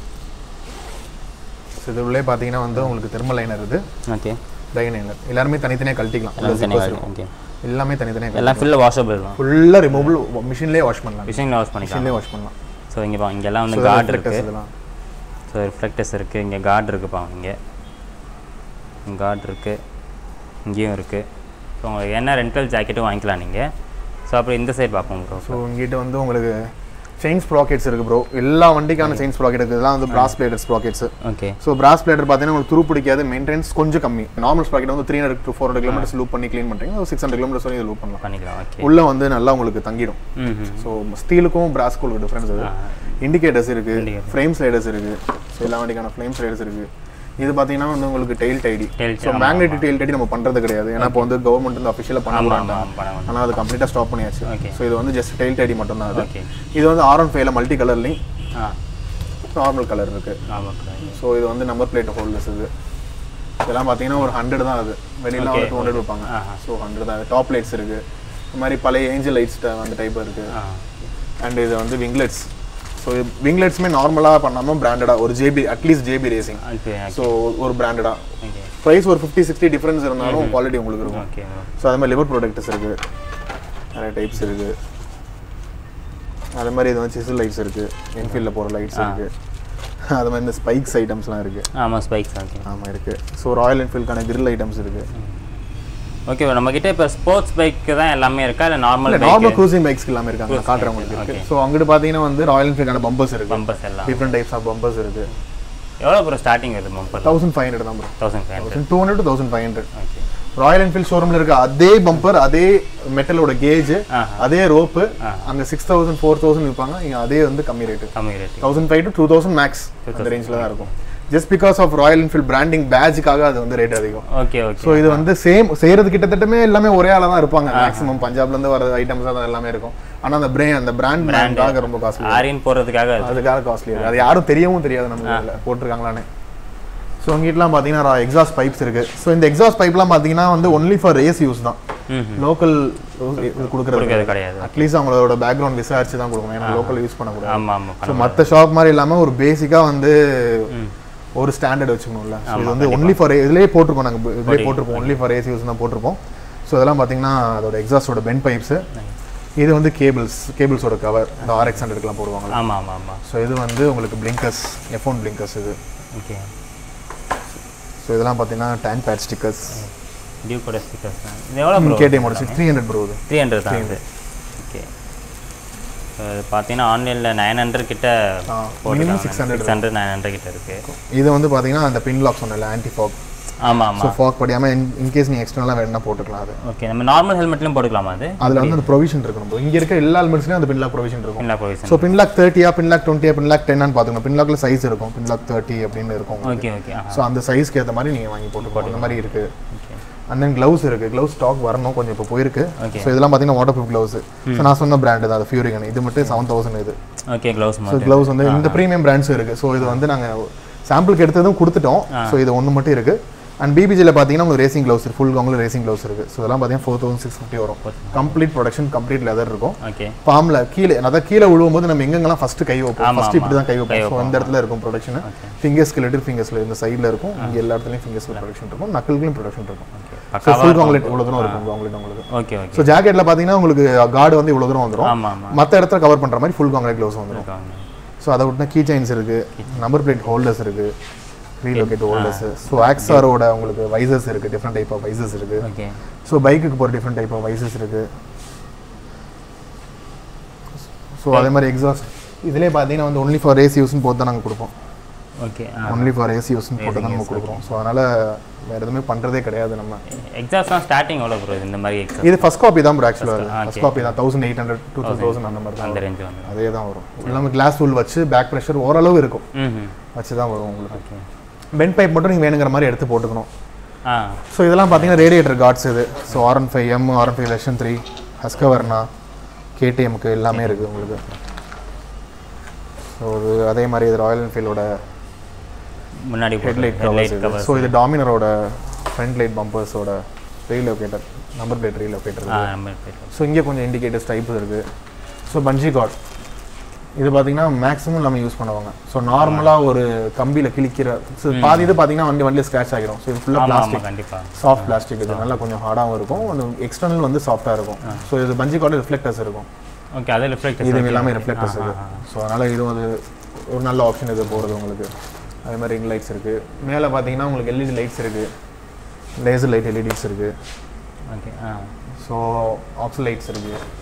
ஸோ இது உள்ளே பார்த்தீங்கன்னா வந்து உங்களுக்கு தெர்மல் லைனர் இது ஓகே டை லைனர் எல்லாருமே தனித்தனியாக கழட்டிக்கலாம் எல்லாம் தனியாக ஓகே எல்லாமே தனித்தனியாக எல்லாம் ஃபுல்லாக வாஷபிள் தான் ஃபுல்லாக ரிமூவபிள் மிஷின்லேயே வாஷ் பண்ணலாம் மிஷினில் வாஷ் பண்ணிக்கலாம் மிஷின்லேயே வாஷ் பண்ணலாம் ஸோ இங்கே பா இங்கெல்லாம் வந்து கார்டு இருக்குது reflectors இதெல்லாம் ஸோ ரிஃப்ளெக்டர்ஸ் இருக்குது இங்கே கார்டு இருக்குப்பா இங்கே கார்டு இருக்குது இங்கேயும் இருக்குது ஸோ உங்களுக்கு என்ன ரெண்டல் ஜாக்கெட்டும் வாங்கிக்கலாம் நீங்கள் ஸோ அப்புறம் இந்த சைடு பார்ப்போம் ப்ரோ ஸோ இங்கிட்ட வந்து உங்களுக்கு செயின் ஸ்ப்ராக்கெட்ஸ் இருக்குது ப்ரோ எல்லா வண்டிக்கான செயின் ஸ்ப்ராக்கெட் இருக்குது இதெல்லாம் வந்து brass plated sprockets okay so brass plated பார்த்தீங்கன்னா உங்களுக்கு துரு பிடிக்காது மெயின்டெனன்ஸ் கொஞ்சம் கம்மி நார்மல் ஸ்ப்ராக்கெட் வந்து three hundred to four hundred kilometres lube பண்ணி க்ளீன் பண்ணுறீங்க சிக்ஸ் ஹண்ட்ரட் கிலோமீட்டர்ஸ் வரையும் லூப் பண்ணலாம் பண்ணிக்கலாம் ஓகே உள்ள வந்து நல்லா உங்களுக்கு தங்கிடும் ம் ம் ஸோ ஸ்டீலுக்கும் பிராஸ்க்கும் உங்களுக்கு டிஃப்ரென்ஸ் இது இண்டிகேட்டர்ஸ் இருக்கு Indicator. ஃப்ரேம் ஸ்லைடர்ஸ் இருக்கு ஸோ எல்லா வண்டிக்கான ஃப்ரேம் ஸ்லைடர்ஸ் இருக்கு இது பார்த்தீங்கன்னா வந்து உங்களுக்கு tail tidy Tail so magnetic tail tidy நம்ம பண்ணுறது கிடையாது ஏன்னா இப்போ வந்து கவர்மெண்ட் வந்து அஃபிஷியலாக பண்ண ஆமாம் மாட்டாங்க ஆமாம் பண்ண ஆனால் அது கம்ப்ளீட்டாக ஸ்டாப் பண்ணியாச்சு Okay. ஸோ இது வந்து ஜஸ்ட் டெயில் டைடி மட்டும் தான் அது ஓகே இது வந்து ஆர் ஒன் ஃபைவ்ல மல்டி கலர்லையும் ஆ நார்மல் கலர் இருக்கு ஆமாம் ஸோ இது வந்து நம்பர் பிளேட் ஹோல்டர்ஸ் இது இதெல்லாம் பார்த்தீங்கன்னா ஒரு ஹண்ட்ரட் தான் அது வெளியில Okay. ஒரு டூ ஹண்ட்ரட் வைப்பாங்க ஆஹா. ஸோ ஹண்ட்ரட் தான் டாப் லைட்ஸ் இருக்கு இந்த மாதிரி பழைய ஏஞ்சல் லைட்ஸ் அந்த டைப் இருக்கு ஆ அண்ட் இது வந்து விங்லெட்ஸ் ஸோ விங்லெட்ஸுமே நார்மலாக பண்ணாமல் பிராண்டடாக ஒரு JB at least JB racing okay so ஒரு பிராண்டடாக ஓகே ப்ரைஸ் ஒரு ஃபிஃப்டி சிக்ஸ்டி டிஃப்ரென்ஸ் இருந்தாலும் குவாலிட்டி உங்களுக்கு இருக்கும் ஓகே ஸோ அதே மாதிரி லிவர் ப்ரொடக்டர்ஸ் இருக்கு நிறைய டைப்ஸ் இருக்கு அதே மாதிரி இது வந்து சிசில் லைட்ஸ் இருக்கு என்ஃபீல்டில் போகிற லைட்ஸ் இருக்கு அது மாதிரி இந்த ஸ்பைக்ஸ் ஐட்டம்ஸ்லாம் இருக்கு ஆமாம் ஸ்பைக்ஸ் ஓகே ஆமாம் இருக்கு ஸோ ராயல் என்ஃபீல்டுக்கான கிரில் ஐட்டம்ஸ் இருக்கு ஓகே நம்ம கிட்ட இப்போ ஸ்போர்ட்ஸ் பைக்கு தான் எல்லாமே இருக்கா இல்லை நார்மல் இல்லை நார்மல் க்ரூசிங் பைக்ஸ் எல்லாமே இருக்காங்க நான் காட்டுறேன் உங்களுக்கு இருக்கு ஸோ அங்கிட்டு பார்த்தீங்கன்னா வந்து ராயல் என்ஃபீல்டான பம்பர்ஸ் இருக்கு பம்பர்ஸ் எல்லாம் டிஃப்ரெண்ட் டைப்ஸ் ஆஃப் பம்பர்ஸ் இருக்கு எவ்வளோ ப்ரோ ஸ்டார்டிங் வருது பம்பர் தௌசண்ட் ஃபைவ் ஹண்ட்ரட் தான் bro thousand five hundred two hundred thousand five hundred okay royal Enfield ஷோரூம்ல இருக்க அதே பம்பர் அதே மெட்டலோட கேஜ் ஆஹா. அதே ரோப்பு அங்க சிக்ஸ் தௌசண்ட் ஃபோர் தௌசண்ட் விற்பாங்க இங்க அதே வந்து கம்மி ரேட்டு கம்மி rate thousand five to two thousand max அந்த ரேஞ்சில் தான் இருக்கும் just because of royal Enfield branding பேட்சுக்காக அது வந்து ரேட் அதிகம் ஓகே ஓகே ஸோ இது வந்து சேம் செய்யறது கிட்டத்தட்டமே எல்லாமே ஒரே ஆளா தான் இருப்பாங்க மேக்ஸிமம் பஞ்சாப்ல இருந்து வர ஐட்டம்ஸ் தான் எல்லாமே இருக்கும் ஆனா அந்த பிரே அந்த பிராண்ட் பிராண்டாக ரொம்ப காஸ்ட்லி ஆரியன் போடுறதுக்காக அது. அதுக்காக காஸ்ட்லி அது யாரும் தெரியவும் தெரியாது நம்ம இதுல போட்டிருக்காங்களானே ஸோ உங்ககிட்டலாம் பார்த்தீங்கன்னா எக்ஸாஸ்ட் பைப்ஸ் இருக்கு ஸோ இந்த எக்ஸாஸ்ட் பைப்லாம் பார்த்தீங்கன்னா வந்து ஒன்லி ஃபார் ரேஸ் யூஸ் தான் ம் லோக்கல் கொடுக்குறது கொடுக்கறது கிடையாது அட்லீஸ்ட் அவங்களோட பேக்ரவுண்ட் விசாரிச்சு தான் கொடுக்கணும் ஏன்னா லோக்கல் யூஸ் பண்ணக்கூடாது ஆமாம் ஆமாம் ஸோ மற்ற ஷாப் மாதிரி இல்லாமல் ஒரு பேசிக்காக வந்து ஒரு ஸ்டாண்டர்ட் வச்சுக்கணும்ல ஸோ இது வந்து ஒன்லி ஃபார் இதுலேயே போட்டிருக்கோம் நாங்கள் இதுலேயே போட்டிருப்போம் ஒன்லி ஃபார் ஏசி யூஸ் தான் போட்டிருப்போம் ஸோ இதெல்லாம் பார்த்தீங்கன்னா அதோட எக்ஸாஸ்டோட பென் பைப்ஸ் இது வந்து கேபிள்ஸ் கேபிள்ஸோட கவர் இந்த ஆர்எக்ஸ் ஹண்ட்ரட்லாம் போடுவாங்க ஆமாம் ஆமாம் ஆமாம் ஸோ இது வந்து உங்களுக்கு பிளிங்கர்ஸ் எஃபோன் பிளிங்கர்ஸ் இது ஓகே ஸோ இதெல்லாம் பார்த்தீங்கன்னா டேங்க் பேட் ஸ்டிக்கர்ஸ் டியூ கூட ஸ்டிக்கர்ஸ் தான் இது எவ்வளோ bro KTM six three hundred bro இது த்ரீ ஹண்ட்ரட் தான் இது ஓகே பார்த்தீங்கன்னா ஆன்லைனில் நைன் ஹண்ட்ரட் கிட்ட ஆ, போட்டுருக்காங்க minimum 600 six hundred nine hundred கிட்ட இருக்கு இது வந்து பார்த்தீங்கன்னா அந்த பின் லாக் சொன்னல ஆன்டி ஃபாக் ஆமாம் ஸோ ஆமாம் ஃபாக் படியாமல் இன்கேஸ் நீ எக்ஸ்டர்னலாக வேணும்னா போட்டுக்கலாம் அது ஓகே நம்ம நார்மல் ஹெல்மெட்லையும் போட்டுக்கலாமா அது அதில் வந்து அந்த ப்ரொவிஷன் இருக்கணும் bro. இங்க இருக்க எல்லா ஹெல்மெட்ஸ்லையும் அந்த பின் லாக் ப்ரொவிஷன் இருக்கும் இல்லை ப்ரொவிஷன் ஸோ பின் லாக் தேர்ட்டியா பின் லாக் டுவெண்ட்டியா பின் லாக் டென்னு பார்த்துக்கணும் பின் லாக்ல சைஸ் இருக்கும் பின் லாக் தேர்ட்டி அப்படின்னு இருக்கும் ஓகே ஓகே ஸோ அந்த சைஸ்க்கு ஏற்ற மாதிரி நீங்கள் வாங்கி போட்டுக்கணும் அந்த மாதிரி இருக்கு ஓகே அண்ட் தென் க்ளவுஸ் இருக்கு க்ளவுஸ் ஸ்டாக் வரணும் கொஞ்சம் இப்போ போயிருக்கு Okay. ஸோ இதெல்லாம் பார்த்தீங்கன்னா வாட்டர் ப்ரூஃப் க்ளவுஸ் ஸோ நான் சொன்ன பிராண்டு தான் அது ஃபியூரிகன் இது மட்டும் செவன் தௌசண்ட் இது ஓகே க்ளவுஸ் ஸோ மாதிரி க்ளவுஸ் வந்து இந்த ப்ரீமியம் பிராண்ட்ஸும் இருக்கு ஸோ இது வந்து நாங்கள் சாம்பிளுக்கு எடுத்ததும் கொடுத்துட்டோம் ஸோ இது ஒன்று மட்டும் இருக்கு அண்ட் பிபிஜியில் பார்த்தீங்கன்னா உங்களுக்கு ரேசிங் க்ளவுஸ் ஃபுல் கவுங்கில் ரேசிங் க்ளவுஸ் இருக்கு ஸோ இதெல்லாம் பார்த்தீங்கன்னா ஃபோர் தௌசண்ட் சிக்ஸ் ஃபிஃப்டி வரும் கம்ப்ளீட் ப்ரொடக்ஷன் கம்ப்ளீட் லெதர் இருக்கும் ஓகே பாம்ல கீழே அதான் கீழே விழுவும்போது நம்ம எங்கெங்கெல்லாம் ஃபர்ஸ்ட் கை வைப்போம் ஆமா, ஃபர்ஸ்ட் இப்படி தான் கை கை வைப்போம் ஸோ இந்த இடத்துல இருக்கும் ப்ரொடக்ஷன் ஃபிங்கர்ஸ்க்கு லிட்டில் ஃபிங்கர்ஸ்ல இந்த சைடில் இருக்கும் இங்கே எல்லா இடத்துலையும் ஃபிங்கர்ஸ்ல ப்ரொடக்ஷன் இருக்கும் நக்கல்களையும் ப்ரொடக்ஷன் இருக்கும் ஸோ பக்காவாக ஃபுல் காங்க்லெட் இவ்வளோ தூரம் இருக்கும் காங்க்லெட் உங்களுக்கு ஓகே ஓகே ஸோ ஜாக்கெட்டில் பார்த்தீங்கன்னா உங்களுக்கு கார்டு வந்து இவ்வளோ தூரம் வந்துடும் ஆமாம் ஆமாம் மற்ற இடத்துல கவர் பண்ணுற மாதிரி ஃபுல் காங்க்லெட் க்ளவுஸ் வந்துடும் இருக்காங்க ஸோ அதை விட்டுனா கீ செயின்ஸ் இருக்கு நம்பர் பிளேட் ஹோல்டர்ஸ் இருக்கு ரீலோகேட் ஹோல்டர்ஸ் ஸோ ஆக்ஸாரோட உங்களுக்கு வைசர்ஸ் இருக்கு டிஃப்ரெண்ட் டைப் ஆஃப் வைசர்ஸ் இருக்கு ஓகே ஸோ பைக்குக்கு போகிற டிஃப்ரெண்ட் டைப் ஆஃப் வைசஸ் இருக்கு ஸோ அதே மாதிரி எக்ஸாஸ்ட் இதுலேயே பார்த்தீங்கன்னா வந்து ஒன்லி ஃபார் ஏசி யூஸ்னு போட்டு தான் நாங்கள் கொடுப்போம் ஓகே ஒன்லி ஃபார் ஏசி யூஸ்னு போட்டு தான் நம்ம கொடுக்குறோம் ஸோ அதனால் வேறு எதுவுமே பண்ணுறதே கிடையாது நம்ம எக்ஸாஸ்ட்லாம் ஸ்டார்டிங் எவ்வளோ ப்ரோ இந்த மாதிரி எக்ஸாஸ்ட் இது ஃபர்ஸ்ட் காப்பி தான் ப்ரோ ஆக்சுவலாக ஆ, ஃபர்ஸ்ட் காப்பி தான் thousand eight hundred two thousand அந்த மாதிரி தான் அந்த ரேஞ்ச் வந்து அதே தான் வரும் எல்லாமே கிளாஸ் ஃபுல் வச்சு பேக் ப்ரெஷர் ஓரளவு இருக்கும் ம் வச்சு தான் வரும் உங்களுக்கு ஓகே பென் பைப் மட்டும் நீங்கள் வேணுங்கிற மாதிரி எடுத்து போட்டுக்கணும் ஆ ஸோ இதெல்லாம் பார்த்தீங்கன்னா ரேடியேட்டர் கார்ட்ஸ் இது so R one five M R one five version three ஹஸ்கவர்னா கேடிஎம்க்கு எல்லாமே இருக்குது உங்களுக்கு ஸோ இது அதே மாதிரி இது ராயல் என்ஃபீல்டோட முன்னாடி headlight headlight covers cover so இது டாமினரோட ஃப்ரண்ட் லைட் பம்பர்ஸோட ரீலோகேட்டர் நம்பர் பிளேட் ரீலோகேட்டர் ஆ நம்ம போயிட்டு ஸோ இங்கே கொஞ்சம் இண்டிகேட்டர்ஸ் டைப்ஸ் இருக்குது ஸோ பஞ்சி கார்ட் இது பார்த்தீங்கன்னா மேக்ஸிமம் நம்ம யூஸ் பண்ணுவாங்க ஸோ நார்மலாக ஒரு கம்பியில் கிழிக்கிற ஸோ பாதி இது பார்த்தீங்கன்னா வண்டி வண்டியில் ஸ்க்ராச் ஆகிடும் ஸோ இது ஃபுல்லாக ஆமாம் பிளாஸ்டிக் ஆமாம் கண்டிப்பாக சாஃப்ட் பிளாஸ்டிக் இது நல்லா கொஞ்சம் ஹார்டாகவும் இருக்கும் அந்த எக்ஸ்டர்னல் வந்து சாஃப்டாக இருக்கும் ஸோ இது பஞ்சி கார்டு ரிஃப்ளெக்டர்ஸ் இருக்கும் ஓகே அதே ரிஃப்ளெக்ட் இது எல்லாமே ரிஃப்ளெக்டர்ஸ் இது ஸோ அதனால் இதுவும் அது ஒரு நல்ல ஆப்ஷன் இது போகிறது உங்களுக்கு அதே மாதிரி ரிங் லைட்ஸ் இருக்குது மேலே பார்த்தீங்கன்னா உங்களுக்கு எல்இடி லைட்ஸ் இருக்குது லேசர் லைட் எல்இடிஸ் இருக்குது ஓகே ஆ ஸோ ஆக்ஸ் லைட்ஸ் இருக்குது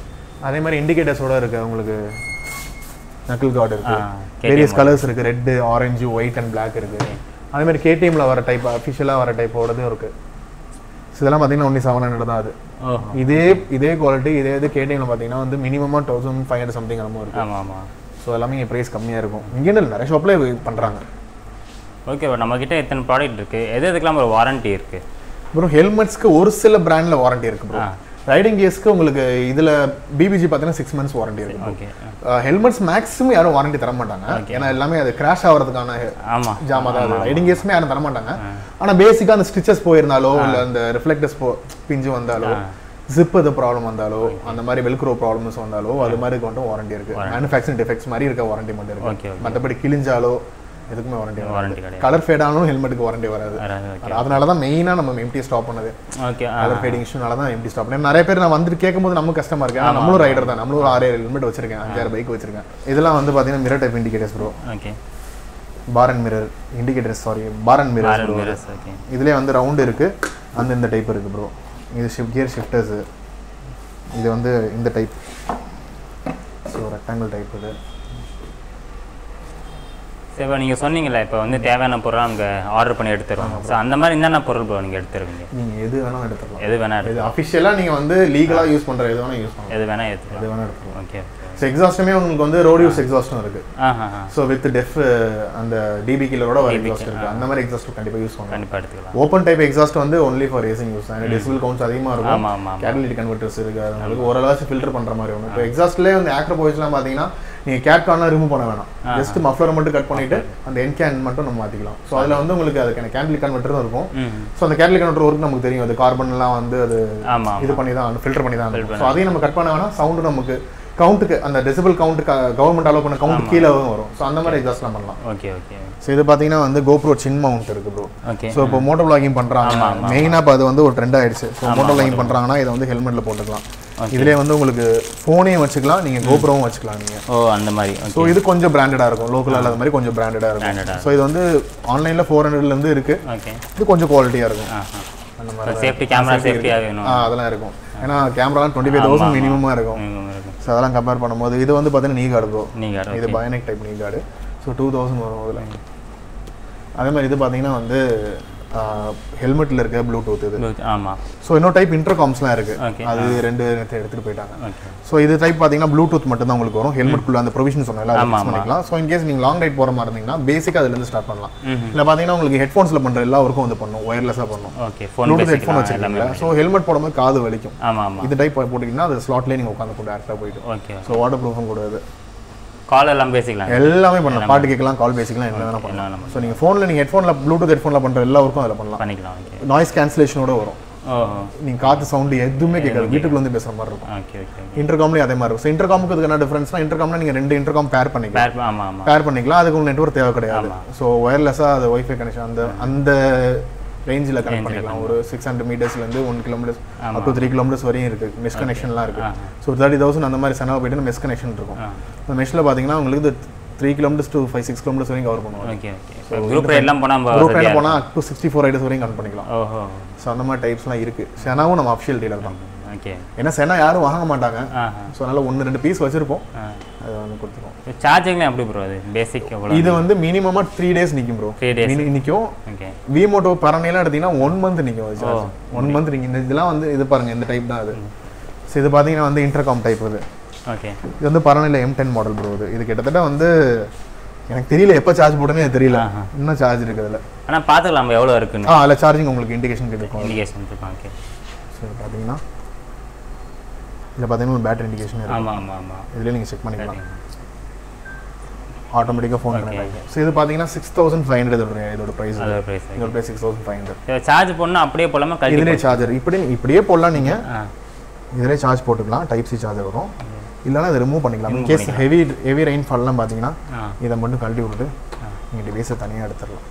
அதே மாதிரி இண்டிகேட்டர்ஸோட இருக்கு உங்களுக்கு நக்கிள் கார்டு இருக்கு ஆ, வேரியஸ் கலர்ஸ் இருக்கு red orange white and Black இருக்கு அதே மாதிரி கேடிஎம்ல வர டைப் அஃபிஷியலாக வர டைப்போடதும் இருக்கு So இதெல்லாம் பார்த்தீங்கன்னா ஒன்லி செவன் ஹண்ட்ரட் தான் அது ஓஹோ இதே இதே குவாலிட்டி இதே இது கேடிஎம்ல பார்த்தீங்கன்னா வந்து மினிமமாக தௌசண்ட் ஃபைவ் ஹண்ட்ரட் சம்திங் அந்த இருக்கு ஆமாம் ஆமாம் ஸோ எல்லாமே இங்கே ப்ரைஸ் கம்மியாக இருக்கும் இங்கே இல்லை நிறைய ஷாப்லேயே பண்ணுறாங்க ஓகே ப்ரோ நம்மக்கிட்ட எத்தனை ப்ராடக்ட் இருக்குது எது எதுக்கெல்லாம் ஒரு வாரண்ட்டி இருக்குது அப்புறம் ஹெல்மெட்ஸ்க்கு ஒரு சில பிராண்டில் வாரண்டி இருக்கு ப்ரோ ரைடிங் கேஸ்க்கு உங்களுக்கு இதில் பிபிஜி பார்த்தீங்கன்னா சிக்ஸ் மந்த்ஸ் வாரண்டி இருக்கு ஓகே ஹெல்மெட்ஸ் மேக்ஸிமம் யாரும் வாரண்டி தர மாட்டாங்க ஏன்னா எல்லாமே அது கிராஷ் ஆகிறதுக்கான ஆமாம் ஜாமா தான் அது ரைடிங் கேஸ்மே யாரும் தர மாட்டாங்க ஆனா பேசிக்கா அந்த ஸ்டிச்சஸ் போயிருந்தாலோ இல்ல அந்த ரிஃப்ளெக்டர்ஸ் போ பிஞ்சு வந்தாலோ ஜிப் எது ப்ராப்ளம் வந்தாலோ அந்த மாதிரி வெல்க்ரோ ப்ராப்ளம்ஸ் வந்தாலோ அது மாதிரி மட்டும் வாரண்டி இருக்கு மேனுஃபேக்சரிங் டிஃபெக்ட்ஸ் மாதிரி இருக்க வாரண்டி மட்டும் Okay, இருக்கு okay. மற்றபடி கிழிஞ்சாலோ எதுக்குமே வாரண்டி வாரண்டி கிடையாது கலர் ஃபேட் ஆனாலும் ஹெல்மெட்டுக்கு வாரண்டி வராது வராது ஓகே அதனால தான் மெயினாக நம்ம எம்டி ஸ்டாப் பண்ணது ஓகே ஆ கலர் ஃபேடிங் இஷ்யூனால தான் எம்டி ஸ்டாப் பண்ணேன் நிறைய பேர் நான் வந்துட்டு கேட்கும்போது நமக்கு கஷ்டமா இருக்கு ஆனா நம்மளும் ரைடர் தான் நம்மளும் ஒரு ஆறு ஏழு ஹெல்மெட் வச்சிருக்கேன் அஞ்சாறு பைக் வச்சிருக்கேன் இதெல்லாம் வந்து பார்த்தீங்கன்னா mirror type indicators bro okay bar and mirror indicators sorry bar and mirror ஆரன் மிரர்ஸ் ஓகே இதுலேயே வந்து ரவுண்டு இருக்கு அந்த இந்த டைப் இருக்கு ப்ரோ இது ஷிஃப்ட் கியர் ஷிஃப்டர்ஸ் இது வந்து இந்த டைப் ஸோ ரெக்டாங்கிள் டைப் இது சரி இப்போ நீங்கள் சொன்னீங்கல்ல இப்போ வந்து தேவையான பொருள் அங்கே ஆர்டர் பண்ணி எடுத்துருவோம் ஸோ அந்த மாதிரி என்னென்ன பொருள் ப்ரோ நீங்கள் எடுத்துருவீங்க நீங்க எது வேணாலும் எடுத்துக்கலாம் எது வேணா எடுத்து இது அஃபிஷியலாக நீங்க வந்து லீகலாக யூஸ் பண்ற எது வேணால் யூஸ் பண்ணலாம் எது வேணா எடுத்துக்கலாம் எது வேணால் எடுத்துக்கலாம் ஓகே ஸோ எக்ஸாஸ்ட்டுமே உங்களுக்கு வந்து ரோட் யூஸ் எக்ஸாஸ்ட்டும் இருக்கு ஆஹா ஆ ஸோ வித் டெஃப் அந்த டிபி கிலரோட வர எக்ஸாஸ்ட் இருக்கு அந்த மாதிரி எக்ஸாஸ்ட் கண்டிப்பாக யூஸ் பண்ணலாம் கண்டிப்பாக எடுத்துக்கலாம் ஓப்பன் டைப் எக்ஸாஸ்ட் வந்து ஒன்லி ஃபார் ரேசிங் யூஸ் தான் டெசிபிள் கவுண்ட்ஸ் அதிகமாக இருக்கும் ஆமாம் ஆமாம் கேட்டலிட்டி கன்வெர்டர்ஸ் இருக்கு அது உங்களுக்கு ஓரளவு ஃபில்டர் பண்ற மாதிரி ஒன்று இப்போ எக்ஸாஸ்ட்லேயே வந்து ஆக்ரோ போயிஸ்லாம் பார்த்தீங்கன்னா நீங்க கேட் கார்லாம் ரிமூவ் பண்ண வேணாம் ஜஸ்ட் மஃப்ளரை மட்டும் கட் பண்ணிட்டு அந்த என் கேன் மட்டும் நம்ம மாத்திக்கலாம் ஸோ அதுல வந்து உங்களுக்கு அதுக்கான கேட்டலி கன்வெர்டரும் இருக்கும் ம் ஸோ அந்த கேட்டலி கன்வெர்டர் ஒர்க் நமக்கு தெரியும் அது கார்பன்லாம் வந்து அது ஆமாம் இது பண்ணி தான் ஃபில்டர் பண்ணி தான் ஸோ அதையும் நம்ம கட் பண்ண வேணாம் சவுண்டு நமக்கு கவுண்ட்டுக்கு அந்த டெசிபிள் கவுண்ட்டுக்கு கவர்மெண்ட் அலோவ் பண்ண கவுண்ட் கீழவும் வரும் ஸோ அந்த மாதிரி எக்ஸாஸ்ட்லாம் பண்ணலாம் ஓகே ஓகே ஸோ இது பார்த்தீங்கன்னா வந்து கோப்ரோ சின் மவுண்ட் இருக்கு ப்ரோ ஓகே ஸோ இப்போ மோட்டோ பிளாகிங் பண்ணுறாங்க மெயினாக இப்போ அது வந்து ஒரு ட்ரெண்ட் ஆயிடுச்சு ஸோ மோட்டோ பிளாகிங் பண்ணுறாங்கன்னா இதை வந்து ஹெல்மெட்டில் போட்டுக்கலாம் இதுலேயே வந்து உங்களுக்கு ஃபோனையும் வச்சுக்கலாம் நீங்கள் கோப்ரோவும் வச்சுக்கலாம் நீங்கள் ஓ அந்த மாதிரி ஓகே ஸோ இது கொஞ்சம் பிராண்டடாக இருக்கும் லோக்கலாக இல்லாத மாதிரி கொஞ்சம் பிராண்டடாக Branded-ஆ இருக்கும் ஸோ இது வந்து ஆன்லைனில் ஃபோர் ஹண்ட்ரட்லேருந்து இருக்குது ஓகே இது கொஞ்சம் குவாலிட்டியாக இருக்கும் ஆஹா அந்த மாதிரி சேஃப்டி கேமரா சேஃப்டியாக வேணும் ஆ அதெல்லாம் இருக்கும் ஏன்னா கேமராலாம் டுவெண்ட்டி ஃபைவ் தௌசண்ட் மினிமமாக இருக்கும் ம், இருக்கும் ஸோ அதெல்லாம் கம்பேர் பண்ணும்போது இது வந்து பார்த்தீங்கன்னா நீ கார்டு ப்ரோ நீங்கள் இது bionic type knee guard so two thousand வரும் அதில் அதே மாதிரி இது பார்த்தீங்கன்னா வந்து ஹெல்மெட்டில் இருக்க ப்ளூடூத் இது ஆமாம் ஸோ இன்னொரு டைப் இன்டர்காம்ஸ்லாம் இருக்கு Okay. அது ரெண்டு நேத்து எடுத்துட்டு போயிட்டாங்க ஓகே ஸோ இது டைப் பார்த்தீங்கன்னா ப்ளூடூத் மட்டும் தான் உங்களுக்கு வரும் ஹெல்மெட்குள்ள அந்த ப்ரொவிஷன் சொன்னால அதை ஆமா, fix பண்ணிக்கலாம் ஸோ இன்கேஸ் நீங்கள் லாங் ரைட் போகிற மாதிரி இருந்தீங்கன்னா பேசிக்காக அதுலேருந்து ஸ்டார்ட் பண்ணலாம் ம்ஹும். இல்லை பார்த்தீங்கன்னா உங்களுக்கு ஹெட்ஃபோன்ஸில் பண்ணுற எல்லா ஒர்க்கும் வந்து பண்ணும் ஒயர்லெஸ்ஸாக பண்ணும் ஓகே ஃபோன் ப்ளூடூத் ஹெட்ஃபோன் பேசிக்கலாம் எல்லாமே வச்சிருக்கீங்களா ஸோ ஹெல்மெட் போடும்போது காது வலிக்கும் ஆமாம் ஆமாம் இது டைப் போட்டிங்கன்னா அது ஸ்லாட்லேயே நீங்கள் உட்காந்து போட்டு டேரெக்டாக போயிட்டு ஓகே ஸோ வாட்டர் ப்ரூஃபும் கூடாது கால் எல்லாம் பேசிக்கலாம் எல்லாமே பண்ணலாம் பாட்டு கேட்கலாம் கால் பேசிக்கலாம் என்ன வேணால் பண்ணலாம் என்ன வேணா ஸோ நீங்கள் ஃபோனில் நீங்கள் ஹெட்ஃபோனில் ப்ளூடூத் ஹெட்ஃபோனில் பண்ணுற எல்லா ஒர்க்கும் அதில் பண்ணலாம் பண்ணிக்கலாம் ஓகே நாய்ஸ் கேன்சலேஷனோட வரும் ஓஹோ நீங்கள் காற்று சவுண்டு எதுவுமே கேட்காது வீட்டுக்குள்ள வந்து பேசுகிற மாதிரி இருக்கும் ஓகே ஓகே இன்டர்காம்லேயும் அதே மாதிரி இருக்கும் ஸோ இன்டர்காமுக்கு இதுக்கு என்ன டிஃபரன்ஸ்னா இன்டர்காம்னா நீங்கள் ரெண்டு இன்டர்காம் பேர் பண்ணிக்கலாம் பேர் ஆமாம் ஆமாம் பேர் பண்ணிக்கலாம் அதுக்கு உங்களுக்கு நெட்ஒர்க் தேவை கிடையாது ஸோ ஒயர்லெஸ்ஸாக அது ஒய்ஃபை கனெக்ஷன் அந்த அந்த ரேஞ்சில் கனெக்ட் பண்ணிக்கலாம் ஒரு சிக்ஸ் ஹண்ட்ரட் மீட்டர்ஸ்லேருந்து one kilometres up to three kilometres வரையும் இருக்குது மிஸ் கனெக்ஷன்லாம் இருக்குது ஸோ தேர்ட்டி தௌசண்ட் அந்த மாதிரி செனவா போயிட்டு மிஸ் கனெக்ஷன் இருக்கும் ஆ. இந்த மெஷ்ல பார்த்தீங்கன்னா உங்களுக்கு three kilometres to five six kilometres வரைக்கும் கவர் பண்ணுவோம் ஓகே ஓகே இப்போ குரூப் எல்லாம் போனால் நம்ம குரூப் என்ன போனால் டூ சிக்ஸ்டி ஃபோர் ரைடர்ஸ் வரையும் கனெக்ட் பண்ணிக்கலாம் ஓஹோ ஸோ அந்த மாதிரி டைப்ஸ்லாம் இருக்குது செனாவும் நம்ம அஃபிஷியல் டீலர் தான் ஓகே ஏன்னா செனா யாரும் வாங்க மாட்டாங்க ஆஹா ஸோ அதனால ஒன்று ரெண்டு பீஸ் வச்சிருப்போம் ஆ அதை வந்து கொடுத்துருவோம் சார்ஜிங்லாம் எப்படி ப்ரோ அது பேசிக் எவ்வளோ இது வந்து மினிமமாக த்ரீ டேஸ் நிற்கும் ப்ரோ த்ரீ டேஸ் நிற்கும் ஓகே விமோட்டோ பரணையெல்லாம் எடுத்தீங்கன்னா ஒன் மந்த் நிற்கும் அது சார்ஜ் ஒன் மந்த் நீங்கள் இந்த இதெல்லாம் வந்து இது பாருங்க இந்த டைப் தான் அது ஸோ இது பார்த்தீங்கன்னா வந்து இன்டர்காம் டைப் இது ஓகே இது வந்து பரணையில் எம் டென் மாடல் ப்ரோ இது இது கிட்டத்தட்ட வந்து எனக்கு தெரியல எப்போ சார்ஜ் போட்டேன்னு எனக்கு தெரியல இன்னும் சார்ஜ் இருக்குது அதில் ஆனால் பார்த்துக்கலாம் நம்ம எவ்வளோ இருக்குன்னு ஆ அதில் சார்ஜிங் உங்களுக்கு இண்டிகேஷன் கிடைக்கும் இண்டிகேஷன் இருக்கும் ஓகே ஸோ இது பார்த்தீங்கன்னா இதில் பார்த்தீங்கன்னா பேட்டரி இண்டிகேஷன் இருக்கும் ஆமாம் ஆமாம் ஆமாம் இதுலேயே நீங்கள் செக் பண்ணிக்கலாம் ஆட்டோமேட்டிக்காக ஃபோன் கனெக்ட் ஆகிடும் ஸோ இது பார்த்தீங்கன்னா சிக்ஸ் தௌசண்ட் ஃபைவ் ஹண்ட்ரட் இதோட இதோட ப்ரைஸ் அது ஒரு ப்ரைஸ் இதோட price six thousand five hundred charge பண்ணால் அப்படியே போடாமல் கழட்டி இதுலேயே சார்ஜர் இப்படி இப்படியே போடலாம் நீங்கள் ஆ இதிலே சார்ஜ் போட்டுக்கலாம் டைப் சி சார்ஜர் வரும் இல்லைனா இதை ரிமூவ் பண்ணிக்கலாம் in case heavy heavy rain ஃபால்லாம் பார்த்தீங்கன்னா ஆ இதை மட்டும் கழட்டி விட்டுட்டு நீங்கள் டிவைஸை தனியாக எடுத்துடலாம்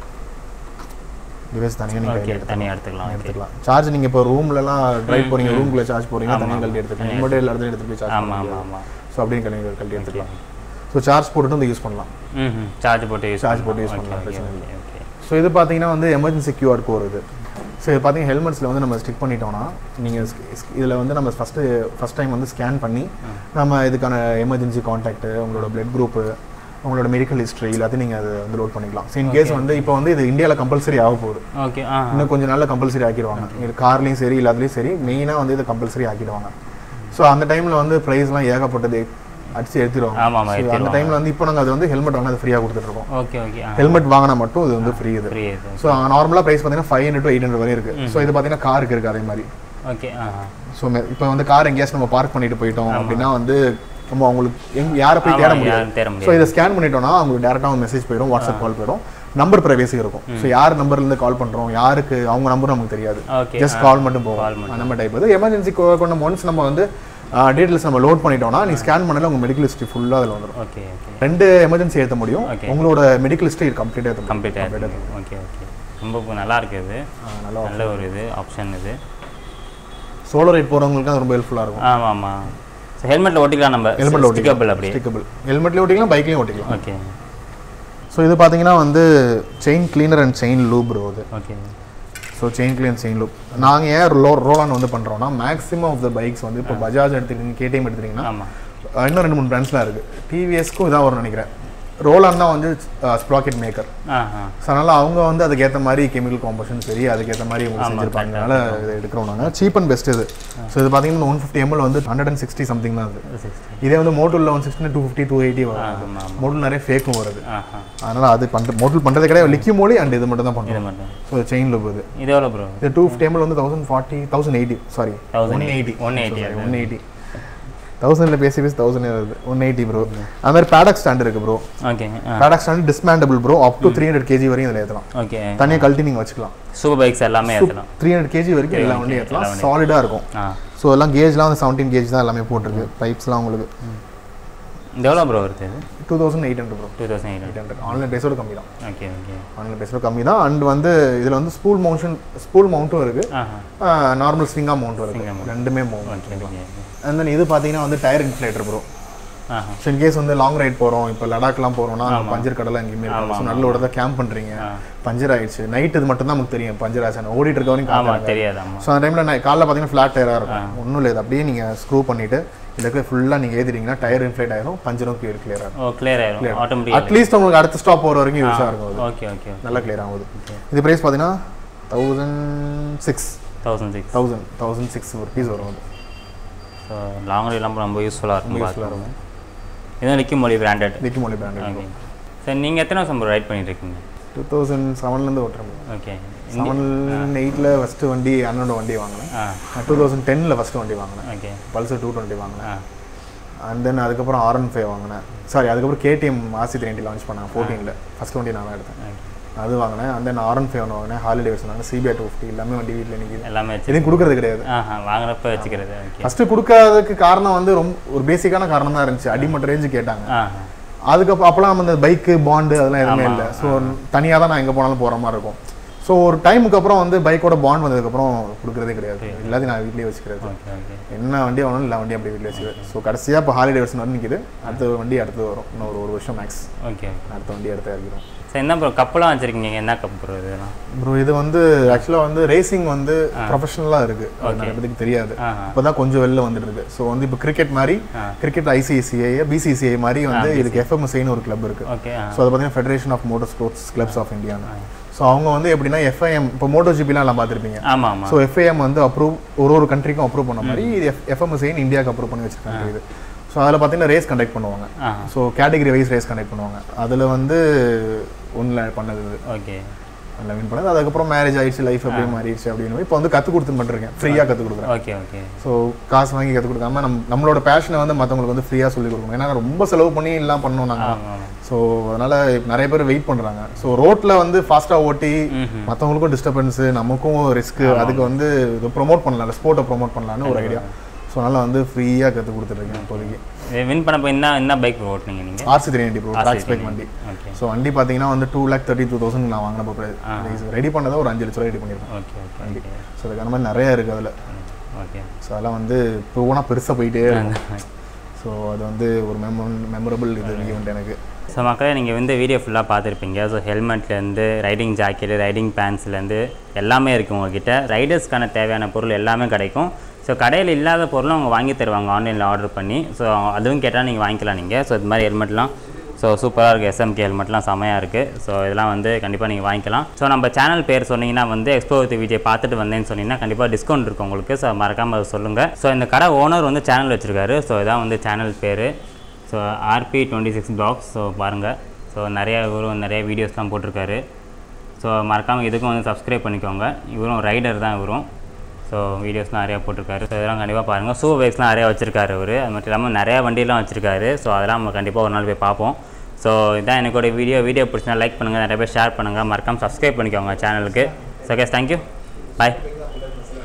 டிவைஸ் தனியாக நீங்கள் ஓகே தனியாக எடுத்துக்கலாம் ஓகே எடுத்துக்கலாம் சார்ஜ் நீங்கள் இப்போ ரூம்லலாம் ட்ரைவ் போறீங்க ரூம்குள்ளே சார்ஜ் போறீங்க தனியாக கழட்டி எடுத்துக்கலாம் மட்டும் எல்லா இடத்துலையும் எடுத்துட்டு போய் சார்ஜ் ஆமாம் ஆமாம் ஆமாம் ஸோ அப்படின்னு கழட்டி கழட்டி எடுத்துக்கலாம் ஸோ சார்ஜ் போட்டுட்டு வந்து யூஸ் பண்ணலாம் ம் சார்ஜ் போட்டு யூஸ் Charge போட்டு use ஓகே பண்ணலாம், ஓகே பிரச்சனை இல்லை. ஓகே ஸோ இது பார்த்தீங்கன்னா வந்து எமர்ஜென்சி கியூஆர் கோர் இது ஸோ இது பார்த்தீங்கன்னா ஹெல்மெட்ஸில் வந்து நம்ம ஸ்டிக் பண்ணிட்டோம்னா நீங்கள் இதில் வந்து நம்ம ஃபஸ்ட்டு ஃபஸ்ட் டைம் வந்து ஸ்கேன் பண்ணி நம்ம இதுக்கான எமர்ஜென்சி காண்டாக்ட் உங்களோட பிளட் குரூப்பு உங்களோட மெடிக்கல் ஹிஸ்ட்ரி எல்லாத்தையும் நீங்கள் அதை வந்து லோட் பண்ணிக்கலாம் ஸோ இன் கேஸ் வந்து இப்போ வந்து இது இந்தியாவில் கம்பல்சரி ஆக போகுது ஓகே ஆ இன்னும் கொஞ்சம் நாளில் கம்பல்சரி ஆக்கிடுவாங்க இது கார்லேயும் சரி எல்லாத்துலேயும் சரி மெயினாக வந்து இது கம்பல்சரி ஆக்கிடுவாங்க ஸோ அந்த டைமில் வந்து ப்ரைஸ்லாம் ஏகப்பட்டது அடிச்சு எடுத்துருவாங்க ஆமா ஆமா So, அந்த டைமில் வந்து இப்போ நாங்கள் அது வந்து ஹெல்மெட் வாங்க அது ஃப்ரீயாக கொடுத்துட்ருக்கோம் ஓகே ஓகே ஆ ஹெல்மெட் வாங்கினா மட்டும் இது வந்து ஃப்ரீ இது ஃப்ரீ இது ஸோ நார்மலாக ப்ரைஸ் பார்த்தீங்கன்னா five hundred to eight hundred வரையும் இருக்குது ஸோ இது பார்த்தீங்கன்னா காருக்கு இருக்குது அதே மாதிரி ஓகே ஆ ஸோ இப்போ வந்து கார் எங்கேயாச்சும் நம்ம பார்க் பண்ணிட்டு போயிட்டோம் அப்படின்னா வந்து நம்ம அவங்களுக்கு எங் யாரை போய் தேட முடியாது யாரும் தேட ஸோ முடியாது இதை ஸ்கேன் பண்ணிட்டோம்னா அவங்களுக்கு டேரெக்டாக ஒரு மெசேஜ் போயிடும் வாட்ஸ்அப் கால் போயிடும் நம்பர் ப்ரைவேசி இருக்கும் ஸோ யார் நம்பர்லேருந்து கால் பண்ணுறோம் யாருக்கு அவங்க நம்பர் நமக்கு தெரியாது ஓகே ஜஸ்ட் கால் மட்டும் போகும் Call மட்டும். அந்த மாதிரி டைப் இது எமர்ஜென்சி கொண்ட ஒன்ஸ் நம்ம வந்து டீட்டெயில்ஸ் நம்ம லோட் பண்ணிட்டோம்னா நீ ஸ்கேன் பண்ணல உங்க மெடிக்கல் ஹிஸ்ட்ரி ஃபுல்லாக அதில் வந்துடும் ஓகே ஓகே ரெண்டு எமர்ஜென்சி ஏற்ற முடியும் Okay. உங்களோட மெடிக்கல் ஹிஸ்ட்ரி கம்ப்ளீட்டாக ஏற்ற முடியும் கம்ப்ளீட் ஆகிடுது ஓகே ஓகே ரொம்ப இப்ப நல்லா இருக்கு இது நல்லா நல்ல ஒரு இது ஆப்ஷன் இது சோலோ ரைட் போகிறவங்களுக்கு அது ரொம்ப ஹெல்ப்ஃபுல்லாக இருக்கும் ஆமாம் ஆமாம் ஸோ ஹெல்மெட்டில் ஓட்டிக்கலாம் நம்ம ஹெல்மெட்ல ஸ்டிக்கபிள் அப்படி ஸ்டிக்கபிள் ஹெல்மெட்லேயும் ஓட்டிக்கலாம் பைக்லேயும் ஓட்டிக்கலாம் ஓகே ஸோ இது பார்த்தீங்கன்னா வந்து chain cleaner and chain lube bro இது okay so chain clean chain lube நாங்கள் ஏன் ரோ ரோலான் வந்து பண்ணுறோம்னா மேக்ஸிமம் ஆஃப் த பைக்ஸ் வந்து இப்போ பஜாஜ் எடுத்துக்கிட்டீங்க கேடிஎம் எடுத்துக்கிட்டிங்கன்னா ஆமாம் அஹ் இன்னும் ரெண்டு மூணு பிராண்ட்ஸ்லாம் இருக்குது டிவிஎஸ்க்கும் இதான் வரும்னு நினைக்கிறேன் ரோலான் தான் வந்து ஸ்ப்ராக்கெட் மேக்கர் ஆ ஆ ஸோ அதனால் அவங்க வந்து அதுக்கேற்ற மாதிரி கெமிக்கல் காம்போஷன் சரி அதுக்கேற்ற மாதிரி உங்களுக்கு செஞ்சிருப்பாங்க அதனால இதை எடுக்கிறோம் நாங்கள் சீப் அண்ட் பெஸ்ட் இது ஸோ இது பார்த்தீங்கன்னா ஒன் ஃபிஃப்டி எம்எல் வந்து ஹண்ட்ரட் அண்ட் சிக்ஸ்டி சம்திங் தான் அது சிக்ஸ்டி இதே வந்து மோட்டூரில் one sixty two fifty two eighty வரும் ஆமாம் ஆமாம் மோட்டூல் நிறைய ஃபேக்கும் வருது ஆ ஆ அதனால் அது பண்ணுற மோட்டல் பண்ணுறது கிடையாது லிக்யூ மோலி அண்ட் இது மட்டும் தான் இது பண்ணுறோம் மட்டும் ஸோ செயின் லூப் இது இது எவ்வளோ ப்ரோ இது டூ ஃபிஃப்டி எம்எல் வந்து thousand forty thousand eighty sorry thousand one eighty one eighty one eighty தௌசண்டில் பேசி பேசி தௌசண்ட் வருது ஒன் எயிட்டி ப்ரோ அது மாதிரி பேடக் ஸ்டாண்ட் இருக்கு ப்ரோ ஓகே ஆ paddock stand dismantable bro up to three hundred KG வரையும் இதில் ஏற்றலாம் ஓகே தனியாக கழட்டி நீங்கள் வச்சுக்கலாம் சூப்பர் பைக்ஸ் எல்லாமே ஏற்றலாம் த்ரீ ஹண்ட்ரட் கேஜி வரைக்கும் எல்லா வண்டியும் ஏற்றலாம் சாலிடாக இருக்கும் ஆ ஸோ எல்லாம் கேஜ்லாம் வந்து செவன்டீன் கேஜ் தான் எல்லாமே போட்டிருக்கு பைப்ஸ்லாம் உங்களுக்கு இது எவ்வளோ ப்ரோ வருது இது two thousand eight hundred bro two thousand eight eight hundred online ப்ரைஸோட கம்மி தான் ஓகே ஓகே ஆன்லைன் ப்ரைஸோட கம்மி தான் அண்ட் வந்து இதில் வந்து ஸ்பூல் மவுண்டன் ஸ்பூல் மவுண்ட்டும் இருக்குது ஆஹா நார்மல் ஸ்விங்கா மவுண்ட்டும் Swing இருக்குது mount. ரெண்டுமே mount okay okay and then இது பார்த்தீங்கன்னா வந்து டயர் இன்ஃப்ளேட்டர் ப்ரோ ஆஹா ஸோ கேஸ் வந்து லாங் ரைட் போகிறோம் இப்போ லடாக்லாம் போகிறோம்னா பஞ்சர் கடலாம் எங்கேயுமே இருக்கும் ஸோ நல்ல தான் கேம்ப் பண்ணுறீங்க பஞ்சர் ஆயிடுச்சு நைட் இது மட்டும் தான் நமக்கு தெரியும் பஞ்சர் ஆச்சு ஓடிட்டு இருக்க வரைக்கும் ஆமாம் காட்டுறாங்க தெரியாது ஆமாம் ஸோ அந்த டைமில் நான் காலைல பார்த்தீங்கன்னா ஃப்ளாட் டயராக இருக்கும் ஒன்றும் இல்லை இது அப்படியே நீங்கள் ஸ்க்ரூ பண்ணிவிட்டு இதுக்கு ஃபுல்லாக நீங்கள் ஏற்றிட்டீங்கன்னா டயர் இன்ஃப்ளேட் ஆயிரும் பஞ்சரும் கிளியர் கிளியர் ஆகும் ஓ கிளியர் ஆயிரும் ஆட்டோமேட்டிக் அட்லீஸ்ட் உங்களுக்கு அடுத்த ஸ்டாப் போகிற வரைக்கும் யூஸாக இருக்கும் அது ஓகே ஓகே நல்லா கிளியர் ஆகுது இது ப்ரைஸ் பார்த்தீங்கன்னா thousand six thousand six thousand thousand six rupees வரும் அது ஸோ லாங் ரைட்லாம் ரொம்ப யூஸ்ஃபுல்லாக இருக்கும் யூஸ்ஃபுல்லாக பார்க்க. இருக்கும் இதுவும் லிக்கி மொழி பிராண்டட் நிக்கி மொழி பிராண்ட் ஓகே சார் நீங்கள் எத்தனை வருஷம் ரைட் பண்ணிட்டு இருக்கீங்க டூ தௌசண்ட் செவன்லேருந்து ஓட்டுறேன் ஓகே செவன் எயிட்டில் ஃபஸ்ட்டு வண்டி அண்ணனோட வண்டி வாங்கினேன் ஆ நான் டூ தௌசண்ட் டென்னில் ஃபஸ்ட்டு வண்டி வாங்கினேன் ஓகே பல்சர் டூ டுவெண்ட்டி வாங்கினேன் ஆ அண்ட் தென் அதுக்கப்புறம் ஆர் ஒன் ஃபைவ் வாங்கினேன் சாரி அதுக்கப்புறம் கேடிஎம் ஆசி த்ரீ லான்ச் பண்ணேன் ஃபோர்டீனில் ஃபஸ்ட் வண்டி நான் தான் எடுத்தேன் ஓகே அது வாங்கினேன் and then R one five ஒன்று வாங்கினேன் ஹாலிடே வாங்கினேன் சிபிஐ டூ ஃபிஃப்டி எல்லாமே வண்டி வீட்டில் நிற்கிது எல்லாமே வச்சு எதுவும் கொடுக்கறது கிடையாது ஆஹா வாங்குறப்ப வச்சுக்கிறது ஓகே ஃபஸ்ட்டு கொடுக்காததுக்கு காரணம் வந்து ரொம்ப ஒரு பேசிக்கான காரணம் தான் இருந்துச்சு அடிமட்ட ரேஞ்சு கேட்டாங்க ஆஹா அதுக்கப்புறம் அப்போலாம் அந்த பைக்கு பாண்டு அதெல்லாம் எதுவுமே இல்லை ஸோ தனியாக தான் நான் எங்கே போனாலும் போகிற மாதிரி இருக்கும் ஸோ ஒரு டைமுக்கு அப்புறம் வந்து பைக்கோட பாண்ட் வந்ததுக்கப்புறம் கொடுக்குறதே கிடையாது எல்லாத்தையும் நான் வீட்லேயே வச்சுக்கிறது ஓகே ஓகே என்ன வண்டி வாங்கணும் எல்லா வண்டியும் அப்படி வீட்டில் வச்சுக்கிறேன் ஸோ கடைசியாக இப்போ ஹாலிடே வருஷன் வந்து நிற்கிது அடுத்த வண்டி அடுத்து வரும் இன்னும் ஒரு ஒரு வருஷம் மேக்ஸ் ஓகே ஓகே அடுத்த வண்டி அடுத்து இறக்கிறோம் சார் என்ன ப்ரோ கப்பெல்லாம் வச்சுருக்கீங்க என்ன கப் ப்ரோ இதெல்லாம் ப்ரோ இது வந்து ஆக்சுவலாக வந்து ரேசிங் வந்து ப்ரொஃபஷனலாக இருக்குது அது நிறைய பேருக்கு தெரியாது ஆஹா இப்போ தான் கொஞ்சம் வெளில வந்துட்டு இருக்கு ஸோ வந்து இப்போ கிரிக்கெட் மாதிரி ஆ. கிரிக்கெட் ஐசிஐசிஐ பிசிசிஐ மாதிரி வந்து இதுக்கு எஃப்எம்எஸ்ஐன்னு ஒரு கிளப் இருக்குது ஓகே ஆ ஸோ அது பார்த்தீங்கன்னா federation of motor sports clubs of இந்தியான்னு ஸோ அவங்க வந்து எப்படின்னா எஃப்ஐஎம் இப்போ மோட்டோ ஜிபிலாம் எல்லாம் பார்த்துருப்பீங்க ஆமாம் ஆமாம் ஸோ எஃப்ஐஎம் வந்து அப்ரூவ் ஒரு ஒரு கண்ட்ரிக்கும் அப்ரூவ் பண்ண மாதிரி இது எஃப் எஃப்எம்எஸ்ஐன்னு இந்தியாவுக்கு அப்ரூவ் பண்ணி வச்சிருக்காங்க இது ஸோ அதில் பார்த்தீங்கன்னா ரேஸ் கண்டக்ட் பண்ணுவாங்க ஆஹா so category wise race conduct பண்ணுவாங்க அதில் வந்து ஒன்றில் பண்ணது இது ஓகே அதில் வின் பண்ணது அதுக்கப்புறம் மேரேஜ் ஆயிடுச்சு லைஃப் அப்படியே மாறிடுச்சு அப்படின்னு இப்போ வந்து கற்றுக் கொடுத்து பண்ணிருக்கேன் ஃப்ரீயாக கற்றுக் கொடுக்குறேன் ஓகே ஓகே ஸோ காசு வாங்கி கற்றுக் கொடுக்காம நம் நம்மளோட பேஷனை வந்து மற்றவங்களுக்கு வந்து ஃப்ரீயாக சொல்லி கொடுக்கணும் ஏன்னா ரொம்ப செலவு பண்ணி எல்லாம் பண்ணோம் நாங்கள் ஆமாம் ஆமாம் ஸோ அதனால் நிறைய பேர் வெயிட் பண்ணுறாங்க ஸோ ரோட்டில் வந்து ஃபாஸ்ட்டாக ஓட்டி ம்ஹும். மற்றவங்களுக்கும் டிஸ்டர்பன்ஸு நமக்கும் ரிஸ்க்கு அதுக்கு வந்து இது ப்ரோமோட் பண்ணலாம் ஸ்போர்ட்டை ப்ரோமோட் பண்ணலான்னு ஒரு ஐடியா ஸோ அதனால் வந்து ஃப்ரீயாக கற்றுக் கொடுத்துட்ருக்கேன் இப்போதைக்கு இது வின் பண்ணப்போ என்ன என்ன பைக் ஓட்டுனீங்க நீங்கள் RC three ninety bro tracks bike வண்டி ஓகே ஸோ வண்டி பார்த்தீங்கன்னா வந்து two lakh thirty two thousand நான் வாங்கினப்போ ப்ரைஸ் ரெடி பண்ணதை ஒரு அஞ்சு லட்ச ரூபா ரெடி பண்ணியிருக்கேன் ஓகே ஓகே ஓகே ஸோ அதுக்கான மாதிரி நிறைய இருக்குது அதில் ஓகே ஸோ அதெல்லாம் வந்து இப்போ போனால் பெருசாக போயிட்டே இருக்கும் ஸோ ஸோ அது வந்து ஒரு மெம மெமரபிள் இது ஈவெண்ட் எனக்கு ஸோ மக்களே நீங்கள் வந்து வீடியோ ஃபுல்லாக பார்த்துருப்பீங்க ஸோ ஹெல்மெட்லேருந்து ரைடிங் ஜாக்கெட்டு ரைடிங் பேண்ட்ஸ்லேருந்து எல்லாமே இருக்குது உங்ககிட்ட ரைடர்ஸ்க்கான தேவையான பொருள் எல்லாமே கிடைக்கும் ஸோ கடையில் இல்லாத பொருளும் அவங்க வாங்கி தருவாங்க ஆன்லைனில் ஆர்டர் பண்ணி ஸோ அதுவும் கேட்டால் நீங்கள் வாங்கிக்கலாம் நீங்கள் ஸோ இது மாதிரி ஹெல்மெட்லாம் ஸோ சூப்பராக இருக்குது எஸ்எம்கே ஹெல்மெட்லாம் செமையாக இருக்குது ஸோ இதெல்லாம் வந்து கண்டிப்பாக நீங்கள் வாங்கிக்கலாம் ஸோ நம்ம சேனல் பேர் சொன்னீங்கன்னா வந்து எக்ஸ்போ வித் விஜய் பார்த்துட்டு வந்தேன்னு சொன்னீங்கன்னா கண்டிப்பாக டிஸ்கவுண்ட் இருக்கும் உங்களுக்கு ஸோ மறக்காமல் அதை சொல்லுங்கள் ஸோ இந்த கடை ஓனர் வந்து சேனல் வச்சுருக்காரு ஸோ இதான் வந்து சேனல் பேர் so RP twenty six blogs so பாருங்கள் ஸோ நிறைய இவரும் நிறைய வீடியோஸ்லாம் போட்டிருக்காரு ஸோ மறக்காமல் இதுக்கும் வந்து சப்ஸ்கிரைப் பண்ணிக்கோங்க இவரும் ரைடர் தான் இவரும் ஸோ வீடியோஸ்லாம் நிறையா போட்டிருக்காரு ஸோ இதெல்லாம் கண்டிப்பாக பாருங்கள் ஷூ பைக்ஸ்லாம் நிறையா வச்சிருக்காரு அவர் அது மட்டும் இல்லாமல் நிறையா வண்டிலாம் வச்சிருக்காரு ஸோ அதெல்லாம் நம்ம கண்டிப்பாக ஒரு நாள் போய் பார்ப்போம் ஸோ இதான் எனக்கோட வீடியோ வீடியோ பிடிச்சினா லைக் பண்ணுங்கள் நிறைய பேர் ஷேர் பண்ணுங்கள் மறக்காமல் சப்ஸ்கிரைப் பண்ணிக்கோங்க சேனலுக்கு ஸோ கேஸ் தேங்க்யூ பாய்